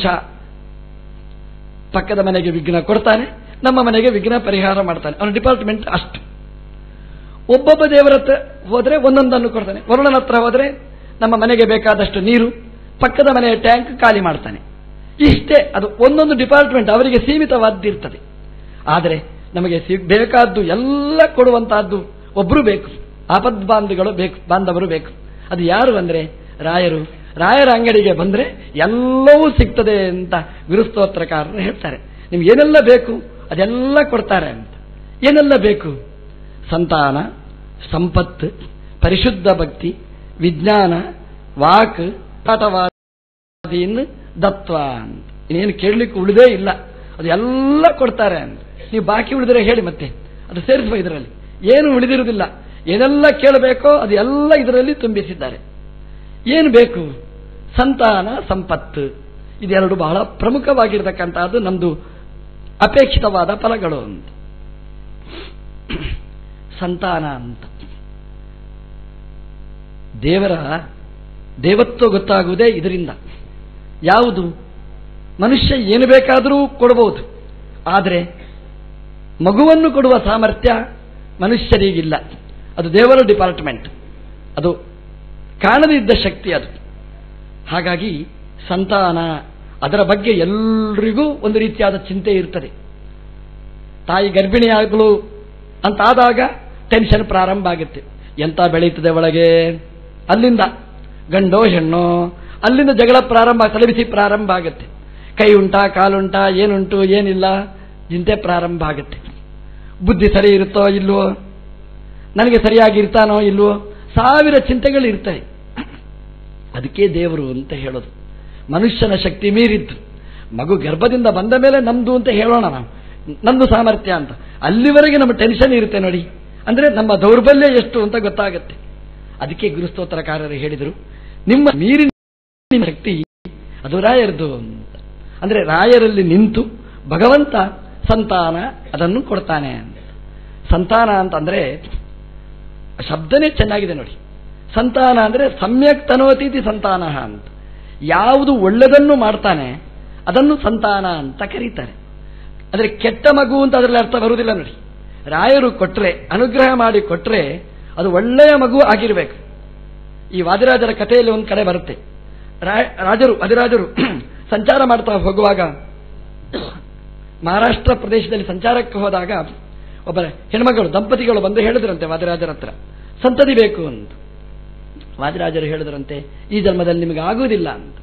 ಪಕ್ಕದ ಮನೆಗೆ ವಿಘ್ನ ಕೊಡ್ತಾನೆ ನಮ್ಮ ಮನೆಗೆ ವಿಘ್ನ ಪರಿಹಾರ ಮಾಡ್ತಾನೆ ಅವನ ಡಿಪಾರ್ಟ್ಮೆಂಟ್ ಅಷ್ಟು ಒಬ್ಬೊಬ್ಬ ದೇವರ ಹತ್ರ ಹೋದರೆ ಒಂದೊಂದನ್ನು ಕೊಡ್ತಾನೆ ವರುಣನ ಹತ್ರ ಹೋದರೆ ನಮ್ಮ ಮನೆಗೆ ಬೇಕಾದಷ್ಟು ನೀರು ಪಕ್ಕದ ಮನೆಯ ಟ್ಯಾಂಕ್ ಖಾಲಿ ಮಾಡ್ತಾನೆ ಇಷ್ಟೇ ಅದು ಒಂದೊಂದು ಡಿಪಾರ್ಟ್ಮೆಂಟ್ ಅವರಿಗೆ ಸೀಮಿತವಾದ್ದಿರ್ತದೆ ಆದರೆ ನಮಗೆ ಬೇಕಾದ್ದು ಎಲ್ಲ ಕೊಡುವಂತಹದ್ದು ಒಬ್ಬರು ಬೇಕು ಆಪದ್ ಬಾಂಧುಗಳು ಬೇಕು ಬಾಂಧವರು ಬೇಕು ಅದು ಯಾರು ಅಂದರೆ ರಾಯರು ರಾಯರ ಅಂಗಡಿಗೆ ಬಂದರೆ ಎಲ್ಲವೂ ಸಿಗ್ತದೆ ಅಂತ ಗುರುಸ್ತೋತ್ರಕಾರರು ಹೇಳ್ತಾರೆ ನಿಮ್ಗೆ ಏನೆಲ್ಲ ಬೇಕು ಅದೆಲ್ಲ ಕೊಡ್ತಾರೆ ಅಂತ ಏನೆಲ್ಲ ಬೇಕು ಸಂತಾನ ಸಂಪತ್ತು ಪರಿಶುದ್ಧ ಭಕ್ತಿ ವಿಜ್ಞಾನ ವಾಕ್ ಪಾಠವಾದಿಯನ್ನು ದತ್ವ ಅಂತ ಇನ್ನೇನು ಕೇಳಲಿಕ್ಕೆ ಉಳಿದೇ ಇಲ್ಲ ಅದು ಎಲ್ಲ ಕೊಡ್ತಾರೆ ಅಂತ ನೀವು ಬಾಕಿ ಉಳಿದರೆ ಹೇಳಿ ಮತ್ತೆ ಅದು ಸೇರಿಸುವ ಇದರಲ್ಲಿ ಏನು ಉಳಿದಿರುವುದಿಲ್ಲ ಏನೆಲ್ಲ ಕೇಳಬೇಕೋ ಅದು ಎಲ್ಲ ಇದರಲ್ಲಿ ತುಂಬಿಸಿದ್ದಾರೆ ಏನು ಬೇಕು ಸಂತಾನ ಸಂಪತ್ತು ಇದೆರಡು ಬಹಳ ಪ್ರಮುಖವಾಗಿರ್ತಕ್ಕಂಥದ್ದು ನಮ್ದು ಅಪೇಕ್ಷಿತವಾದ ಫಲಗಳು ಅಂತ ಸಂತಾನ ಅಂತ ದೇವರ ದೇವತ್ವ ಗೊತ್ತಾಗುವುದೇ ಇದರಿಂದ ಯಾವುದು ಮನುಷ್ಯ ಏನು ಬೇಕಾದರೂ ಕೊಡಬಹುದು ಆದರೆ ಮಗುವನ್ನು ಕೊಡುವ ಸಾಮರ್ಥ್ಯ ಮನುಷ್ಯರಿಗಿಲ್ಲ ಅದು ದೇವರ ಡಿಪಾರ್ಟ್ಮೆಂಟ್ ಅದು ಕಾಣದಿದ್ದ ಶಕ್ತಿ ಅದು ಹಾಗಾಗಿ ಸಂತಾನ ಅದರ ಬಗ್ಗೆ ಎಲ್ರಿಗೂ ಒಂದು ರೀತಿಯಾದ ಚಿಂತೆ ಇರ್ತದೆ ತಾಯಿ ಗರ್ಭಿಣಿಯಾಗಲು ಅಂತಾದಾಗ ಟೆನ್ಷನ್ ಪ್ರಾರಂಭ ಆಗುತ್ತೆ ಎಂತ ಬೆಳೀತದೆ ಒಳಗೆ ಅಲ್ಲಿಂದ ಗಂಡೋ ಹೆಣ್ಣೋ ಅಲ್ಲಿಂದ ಜಗಳ ಪ್ರಾರಂಭ ತಲೆಬಿಸಿ ಪ್ರಾರಂಭ ಆಗುತ್ತೆ ಕೈ ಉಂಟಾ ಕಾಲುಂಟಾ ಏನುಂಟು ಏನಿಲ್ಲ ಚಿಂತೆ ಪ್ರಾರಂಭ ಆಗುತ್ತೆ ಬುದ್ಧಿ ಸರಿ ಇರುತ್ತೋ ಇಲ್ವೋ ನನಗೆ ಸರಿಯಾಗಿ ಇರ್ತಾನೋ ಇಲ್ವೋ ಸಾವಿರ ಚಿಂತೆಗಳು ಇರ್ತವೆ ಅದಕ್ಕೆ ದೇವರು ಅಂತ ಹೇಳೋದು ಮನುಷ್ಯನ ಶಕ್ತಿ ಮೀರಿದ್ದು ಮಗು ಗರ್ಭದಿಂದ ಬಂದ ಮೇಲೆ ನಮ್ದು ಅಂತ ಹೇಳೋಣ ನಾವು ನಂದು ಸಾಮರ್ಥ್ಯ ಅಂತ ಅಲ್ಲಿವರೆಗೆ ನಮ್ಮ ಟೆನ್ಷನ್ ಇರುತ್ತೆ ನೋಡಿ ಅಂದ್ರೆ ನಮ್ಮ ದೌರ್ಬಲ್ಯ ಎಷ್ಟು ಅಂತ ಗೊತ್ತಾಗುತ್ತೆ ಅದಕ್ಕೆ ಗುರುಸ್ತೋತ್ರಕಾರರು ಹೇಳಿದರು ನಿಮ್ಮ ಮೀರಿನ ಶಕ್ತಿ ಅದು ರಾಯರದು ಅಂತ ಅಂದ್ರೆ ರಾಯರಲ್ಲಿ ನಿಂತು ಭಗವಂತ ಸಂತಾನ ಅದನ್ನು ಕೊಡ್ತಾನೆ ಅಂತ ಸಂತಾನ ಅಂತಂದ್ರೆ ಶಬ್ದನೇ ಚೆನ್ನಾಗಿದೆ ನೋಡಿ ಸಂತಾನ ಅಂದ್ರೆ ಸಮ್ಯಕ್ ತನೋತೀತಿ ಸಂತಾನ ಅಂತ ಯಾವುದು ಒಳ್ಳೆದನ್ನು ಮಾಡ್ತಾನೆ ಅದನ್ನು ಸಂತಾನ ಅಂತ ಕರೀತಾರೆ ಆದರೆ ಕೆಟ್ಟ ಮಗು ಅಂತ ಅದರಲ್ಲಿ ಅರ್ಥ ಬರುವುದಿಲ್ಲ ನೋಡಿ ರಾಯರು ಕೊಟ್ರೆ ಅನುಗ್ರಹ ಮಾಡಿ ಕೊಟ್ರೆ ಅದು ಒಳ್ಳೆಯ ಮಗು ಆಗಿರಬೇಕು ಈ ವಾದಿರಾಜರ ಕಥೆಯಲ್ಲಿ ಒಂದು ಕಡೆ ಬರುತ್ತೆ ರಾ- ರಾಜರು ವಾದಿರಾಜರು ಸಂಚಾರ ಮಾಡ್ತಾ ಹೋಗುವಾಗ ಮಹಾರಾಷ್ಟ್ರ ಪ್ರದೇಶದಲ್ಲಿ ಸಂಚಾರಕ್ಕೆ ಹೋದಾಗ ಒಬ್ಬ ಹೆಣ್ಮಗಳು ದಂಪತಿಗಳು ಬಂದು ಹೇಳಿದ್ರಂತೆ ವಾದಿರಾಜರ ಹತ್ರ ಸಂತತಿ ಬೇಕು ಅಂತ ವಾದಿರಾಜರು ಹೇಳಿದ್ರಂತೆ ಈ ಜನ್ಮದಲ್ಲಿ ನಿಮಗೆ ಆಗುವುದಿಲ್ಲ ಅಂತ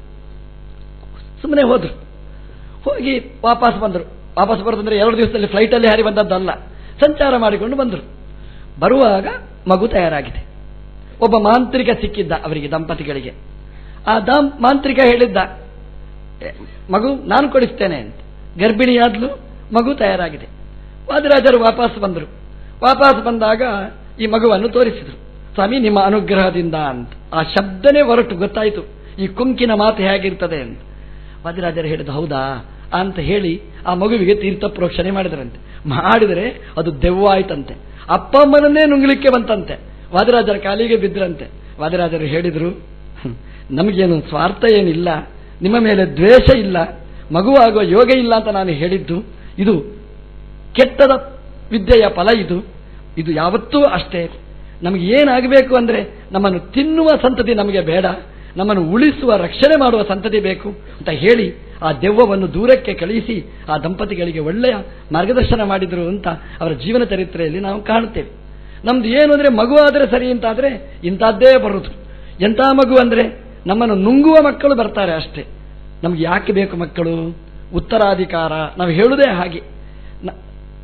ಸುಮ್ಮನೆ ಹೋದ್ರು ಹೋಗಿ ವಾಪಸ್ ಬಂದರು ವಾಪಸ್ ಬರೋದಂದ್ರೆ ಎರಡು ದಿವಸದಲ್ಲಿ ಫ್ಲೈಟಲ್ಲಿ ಹಾರಿ ಬಂದದ್ದಲ್ಲ ಸಂಚಾರ ಮಾಡಿಕೊಂಡು ಬಂದರು ಬರುವಾಗ ಮಗು ತಯಾರಾಗಿದೆ ಒಬ್ಬ ಮಾಂತ್ರಿಕ ಸಿಕ್ಕಿದ್ದ ಅವರಿಗೆ ದಂಪತಿಗಳಿಗೆ ಆ ದಾಂ ಮಾಂತ್ರಿಕ ಹೇಳಿದ್ದ "ಎ, ಮಗು ನಾನು ಕೊಡಿಸ್ತೇನೆ ಅಂತ ಗರ್ಭಿಣಿಯಾದ್ಲು ಮಗು ತಯಾರಾಗಿದೆ ವಾದಿರಾಜರು ವಾಪಸ್ ಬಂದರು ವಾಪಸ್ ಬಂದಾಗ ಈ ಮಗುವನ್ನು ತೋರಿಸಿದರು ಸ್ವಾಮಿ ನಿಮ್ಮ ಅನುಗ್ರಹದಿಂದ ಅಂತ ಆ ಶಬ್ದನೇ ಹೊರಟು ಗೊತ್ತಾಯಿತು ಈ ಕುಂಕಿನ ಮಾತು ಹೇಗಿರ್ತದೆ ಅಂತ ವಾದಿರಾಜರು ಹೇಳಿದ ಹೌದಾ ಅಂತ ಹೇಳಿ ಆ ಮಗುವಿಗೆ ತೀರ್ಥ ಪ್ರೋಕ್ಷಣೆ ಮಾಡಿದರಂತೆ ಮಾಡಿದರೆ ಅದು ದೆವ್ವ ಆಯ್ತಂತೆ ಅಪ್ಪ ಅಮ್ಮನನ್ನೇ ನುಂಗ್ಲಿಕ್ಕೆ ಬಂತಂತೆ ವಾದಿರಾಜರ ಕಾಲಿಗೆ ಬಿದ್ರಂತೆ ವಾದಿರಾಜರು ಹೇಳಿದರು "ಹ್ಮ್, ನಮಗೇನು ಸ್ವಾರ್ಥ ಏನಿಲ್ಲ ನಿಮ್ಮ ಮೇಲೆ ದ್ವೇಷ ಇಲ್ಲ ಮಗುವಾಗುವ ಯೋಗ ಇಲ್ಲ ಅಂತ ನಾನು ಹೇಳಿದ್ದು ಇದು ಕೆಟ್ಟದ ವಿದ್ಯೆಯ ಫಲ ಇದು ಇದು ಯಾವತ್ತೂ ಅಷ್ಟೇ ನಮಗೆ ಏನಾಗಬೇಕು ಅಂದರೆ ನಮ್ಮನ್ನು ತಿನ್ನುವ ಸಂತತಿ ನಮಗೆ ಬೇಡ ನಮ್ಮನ್ನು ಉಳಿಸುವ ರಕ್ಷಣೆ ಮಾಡುವ ಸಂತತಿ ಬೇಕು ಅಂತ ಹೇಳಿ ಆ ದೆವ್ವವನ್ನು ದೂರಕ್ಕೆ ಕಳುಹಿಸಿ ಆ ದಂಪತಿಗಳಿಗೆ ಒಳ್ಳೆಯ ಮಾರ್ಗದರ್ಶನ ಮಾಡಿದರು ಅಂತ ಅವರ ಜೀವನ ಚರಿತ್ರೆಯಲ್ಲಿ ನಾವು ಕಾಣುತ್ತೇವೆ ನಮ್ದು ಏನು ಅಂದರೆ ಮಗು ಆದರೆ ಸರಿ ಅಂತಾದರೆ ಇಂಥದ್ದೇ ಬರುವುದು ಎಂಥ ಮಗು ಅಂದರೆ ನಮ್ಮನ್ನು ನುಂಗುವ ಮಕ್ಕಳು ಬರ್ತಾರೆ ಅಷ್ಟೇ ನಮ್ಗೆ ಯಾಕೆ ಬೇಕು ಮಕ್ಕಳು ಉತ್ತರಾಧಿಕಾರ ನಾವು ಹೇಳುವುದೇ ಹಾಗೆ ನ-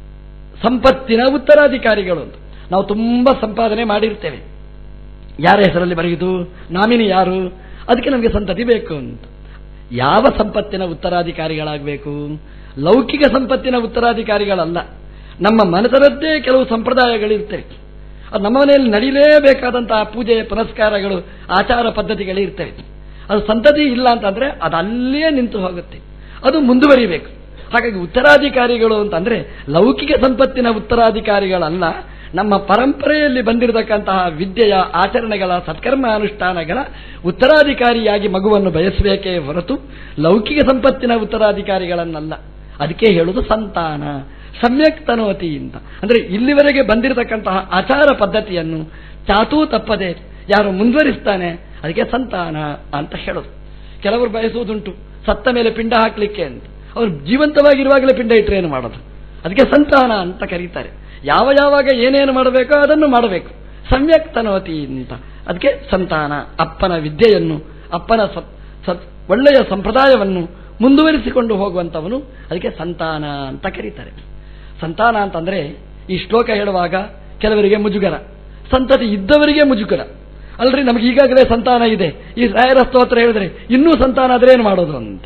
ಸಂಪತ್ತಿನ ಉತ್ತರಾಧಿಕಾರಿಗಳು ಅಂತ ನಾವು ತುಂಬ ಸಂಪಾದನೆ ಮಾಡಿರ್ತೇವೆ ಯಾರ ಹೆಸರಲ್ಲಿ ಬರೆಯುವುದು ನಾಮಿನಿ ಯಾರು ಅದಕ್ಕೆ ನಮಗೆ ಸಂತತಿ ಬೇಕು ಅಂತ ಯಾವ ಸಂಪತ್ತಿನ ಉತ್ತರಾಧಿಕಾರಿಗಳಾಗಬೇಕು ಲೌಕಿಕ ಸಂಪತ್ತಿನ ಉತ್ತರಾಧಿಕಾರಿಗಳಲ್ಲ ನಮ್ಮ ಮನಸರದ್ದೇ ಕೆಲವು ಸಂಪ್ರದಾಯಗಳಿರ್ತವೆ ಅದು ನಮ್ಮ ಮನೆಯಲ್ಲಿ ನಡೀಲೇಬೇಕಾದಂತಹ ಪೂಜೆ ಪುನಸ್ಕಾರಗಳು ಆಚಾರ ಪದ್ಧತಿಗಳಿರ್ತವೆ ಅದು ಸಂತತಿ ಇಲ್ಲ ಅಂತಂದ್ರೆ ಅದು ಅಲ್ಲೇ ನಿಂತು ಹೋಗುತ್ತೆ ಅದು ಮುಂದುವರಿಬೇಕು ಹಾಗಾಗಿ ಉತ್ತರಾಧಿಕಾರಿಗಳು ಅಂತಂದ್ರೆ ಲೌಕಿಕ ಸಂಪತ್ತಿನ ಉತ್ತರಾಧಿಕಾರಿಗಳಲ್ಲ ನಮ್ಮ ಪರಂಪರೆಯಲ್ಲಿ ಬಂದಿರತಕ್ಕಂತಹ ವಿದ್ಯೆಯ ಆಚರಣೆಗಳ ಸತ್ಕರ್ಮ ಅನುಷ್ಠಾನಗಳ ಉತ್ತರಾಧಿಕಾರಿಯಾಗಿ ಮಗುವನ್ನು ಬಯಸಬೇಕೇ ಹೊರತು ಲೌಕಿಕ ಸಂಪತ್ತಿನ ಉತ್ತರಾಧಿಕಾರಿಗಳನ್ನಲ್ಲ ಅದಕ್ಕೆ ಹೇಳುವುದು ಸಂತಾನ ಸಮ್ಯಕ್ ತನೋತಿ ಅಂತ ಅಂದ್ರೆ ಇಲ್ಲಿವರೆಗೆ ಬಂದಿರತಕ್ಕಂತಹ ಆಚಾರ ಪದ್ಧತಿಯನ್ನು ಚಾತೂ ತಪ್ಪದೆ ಯಾರು ಮುಂದುವರಿಸ್ತಾನೆ ಅದಕ್ಕೆ ಸಂತಾನ ಅಂತ ಹೇಳೋದು ಕೆಲವರು ಬಯಸುವುದುಂಟು ಸತ್ತ ಮೇಲೆ ಪಿಂಡ ಹಾಕ್ಲಿಕ್ಕೆ ಅಂತ ಅವರು ಜೀವಂತವಾಗಿರುವಾಗಲೇ ಪಿಂಡ ಇಟ್ಟರೆ ಏನು ಮಾಡೋದು ಅದಕ್ಕೆ ಸಂತಾನ ಅಂತ ಕರೀತಾರೆ ಯಾವ ಯಾವಾಗ ಏನೇನು ಮಾಡಬೇಕೋ ಅದನ್ನು ಮಾಡಬೇಕು ಸಮ್ಯಕ್ ತನವತಿ ಅಂತ ಅದಕ್ಕೆ ಸಂತಾನ ಅಪ್ಪನ ವಿದ್ಯೆಯನ್ನು ಅಪ್ಪನ ಸತ್ ಸತ್ ಒಳ್ಳೆಯ ಸಂಪ್ರದಾಯವನ್ನು ಮುಂದುವರಿಸಿಕೊಂಡು ಹೋಗುವಂಥವನು ಅದಕ್ಕೆ ಸಂತಾನ ಅಂತ ಕರೀತಾರೆ ಸಂತಾನ ಅಂತಂದ್ರೆ ಈ ಶ್ಲೋಕ ಹೇಳುವಾಗ ಕೆಲವರಿಗೆ ಮುಜುಗರ ಸಂತತಿ ಇದ್ದವರಿಗೆ ಮುಜುಗರ ಅಲ್ರಿ ನಮಗೆ ಈಗಾಗಲೇ ಸಂತಾನ ಇದೆ ಈ ರಾಯರ ಸ್ತೋತ್ರ ಹೇಳಿದ್ರೆ ಇನ್ನೂ ಸಂತಾನ ಆದ್ರೆ ಏನು ಮಾಡೋದು ಅಂತ